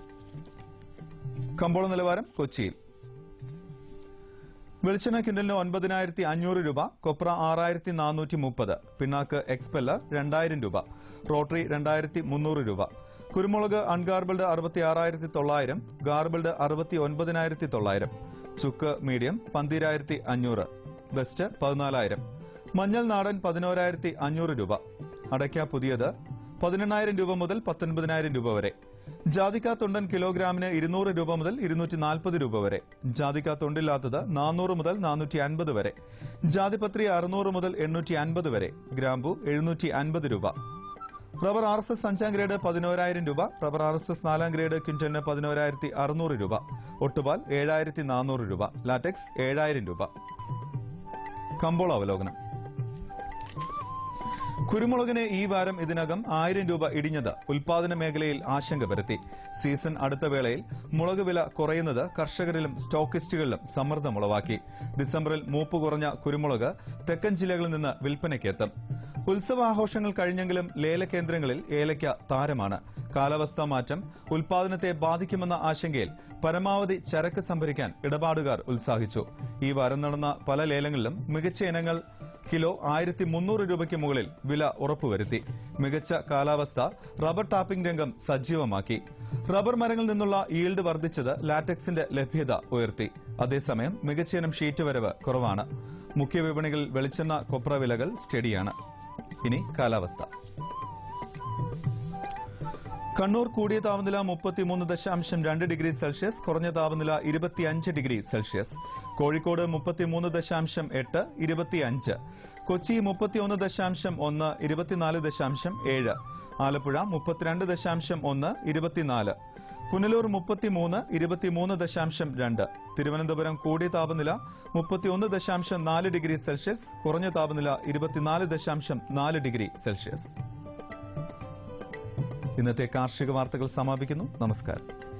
കമ്പോള നിലവാരം കൊച്ചിയിൽ വെളിച്ചെണ്ണ കിൻഡലിന് ഒൻപതിനായിരത്തി അഞ്ഞൂറ് രൂപ കൊപ്ര ആറായിരത്തി നാനൂറ്റി മുപ്പത് പിണ്ണാക്ക് എക്സ്പെല്ലർ രണ്ടായിരം രൂപ റോട്ടറി രണ്ടായിരത്തി മുന്നൂറ് രൂപ കുരുമുളക് അൺഗാർബിൾഡ് അറുപത്തി ആറായിരത്തി തൊള്ളായിരം ഗാർബിൾഡ് അറുപത്തി ഒൻപതിനായിരത്തി തൊള്ളായിരം ചുക്ക് മീഡിയം പന്തിരായിരത്തി അഞ്ഞൂറ് ബെസ്റ്റ് പതിനാലായിരം മഞ്ഞൾ നാടൻ പതിനോരായിരത്തി അഞ്ഞൂറ് രൂപ അടയ്ക്ക പുതിയത് പതിനെണ്ണായിരം രൂപ മുതൽ പത്തൊൻപതിനായിരം രൂപ വരെ ജാതിക്ക തൊണ്ടൻ കിലോഗ്രാമിന് ഇരുന്നൂറ് രൂപ മുതൽ ഇരുന്നൂറ്റി നാൽപ്പത് രൂപ വരെ ജാതിക്ക തൊണ്ടില്ലാത്തത് നാനൂറ് മുതൽ നാനൂറ്റി അൻപത് വരെ ജാതിപത്രി അറുന്നൂറ് മുതൽ എണ്ണൂറ്റി അൻപത് വരെ ഗ്രാമ്പു എഴുന്നൂറ്റി അൻപത് രൂപ റബ്ബർ ആർ എസ് എസ് അഞ്ചാം ഗ്രേഡ് പതിനോരായിരം രൂപ റബ്ബർ ആർ എസ് എസ് നാലാം ഗ്രേഡ് ക്വിന്റലിന് പതിനോരായിരത്തി അറുന്നൂറ് രൂപ ഒട്ടുപാൽ ഏഴായിരത്തി നാനൂറ് രൂപ ലാറ്റക്സ് ഏഴായിരം രൂപ കമ്പോള അവലോകനം കുരുമുളകിന് ഈ വാരം ഇതിനകം ആയിരം രൂപ ഇടിഞ്ഞത് ഉൽപാദന മേഖലയിൽ ആശങ്ക പരത്തി സീസൺ അടുത്ത വേളയിൽ മുളക് വില കുറയുന്നത് കർഷകരിലും സ്റ്റോക്കിസ്റ്റുകളിലും സമ്മർദ്ദമുളവാക്കി ഡിസംബറിൽ മൂപ്പ് കുറഞ്ഞ കുരുമുളക് തെക്കൻ ജില്ലകളിൽ നിന്ന് വിൽപ്പനയ്ക്കെത്തും ഉത്സവാഘോഷങ്ങൾ കഴിഞ്ഞെങ്കിലും ലേലകേന്ദ്രങ്ങളിൽ ഏലയ്ക്ക താരമാണ് കാലാവസ്ഥാ മാറ്റം ഉൽപാദനത്തെ ബാധിക്കുമെന്ന ആശങ്കയിൽ പരമാവധി ചരക്ക് സംഭരിക്കാൻ ഇടപാടുകാർ ഉത്സാഹിച്ചു ഈ വാരം നടന്ന പല ലേലങ്ങളിലും മികച്ച ഇനങ്ങൾ കിലോ ആയിരത്തി മുന്നൂറ് രൂപയ്ക്ക് മുകളിൽ വില ഉറപ്പുവരുത്തി മികച്ച കാലാവസ്ഥ റബ്ബർ ടാപ്പിംഗ് രംഗം സജീവമാക്കി റബ്ബർ മരങ്ങളിൽ നിന്നുള്ള ഈൽഡ് വർദ്ധിച്ചത് ലാറ്റക്സിന്റെ ലഭ്യത ഉയർത്തി അതേസമയം മികച്ച ഇനം ഷീറ്റ് വരവ് കുറവാണ് മുഖ്യ വിപണികളിൽ വെളിച്ചെണ്ണ കൊപ്ര വിലകൾ സ്റ്റഡിയാണ് ഇനി കാലാവസ്ഥ കണ്ണൂർ കൂടിയ താപനില മുപ്പത്തിമൂന്ന് ദശാംശം രണ്ട് ഡിഗ്രി സെൽഷ്യസ് കുറഞ്ഞ താപനില ഇരുപത്തിയഞ്ച് ഡിഗ്രി സെൽഷ്യസ് കോഴിക്കോട് മുപ്പത്തിമൂന്ന് ദശാംശം എട്ട് ഇരുപത്തിയഞ്ച് കൊച്ചി മുപ്പത്തിയൊന്ന് ദശാംശം ഒന്ന് ഇരുപത്തിനാല് ദശാംശം ഏഴ് ആലപ്പുഴ മുപ്പത്തിരണ്ട് ദശാംശം ഒന്ന് ഇരുപത്തിനാല് പുനലൂർ മുപ്പത്തിമൂന്ന് ഇരുപത്തിമൂന്ന് ദശാംശം രണ്ട് തിരുവനന്തപുരം കൂടിയ താപനില മുപ്പത്തിയൊന്ന് ദശാംശം നാല് ഡിഗ്രി സെൽഷ്യസ് കുറഞ്ഞ താപനില ഇരുപത്തിനാല് ദശാംശം നാല് ഡിഗ്രി സെൽഷ്യസ് ഇന്നത്തെ കാർഷിക വാർത്തകൾ സമാപിക്കുന്നു നമസ്കാരം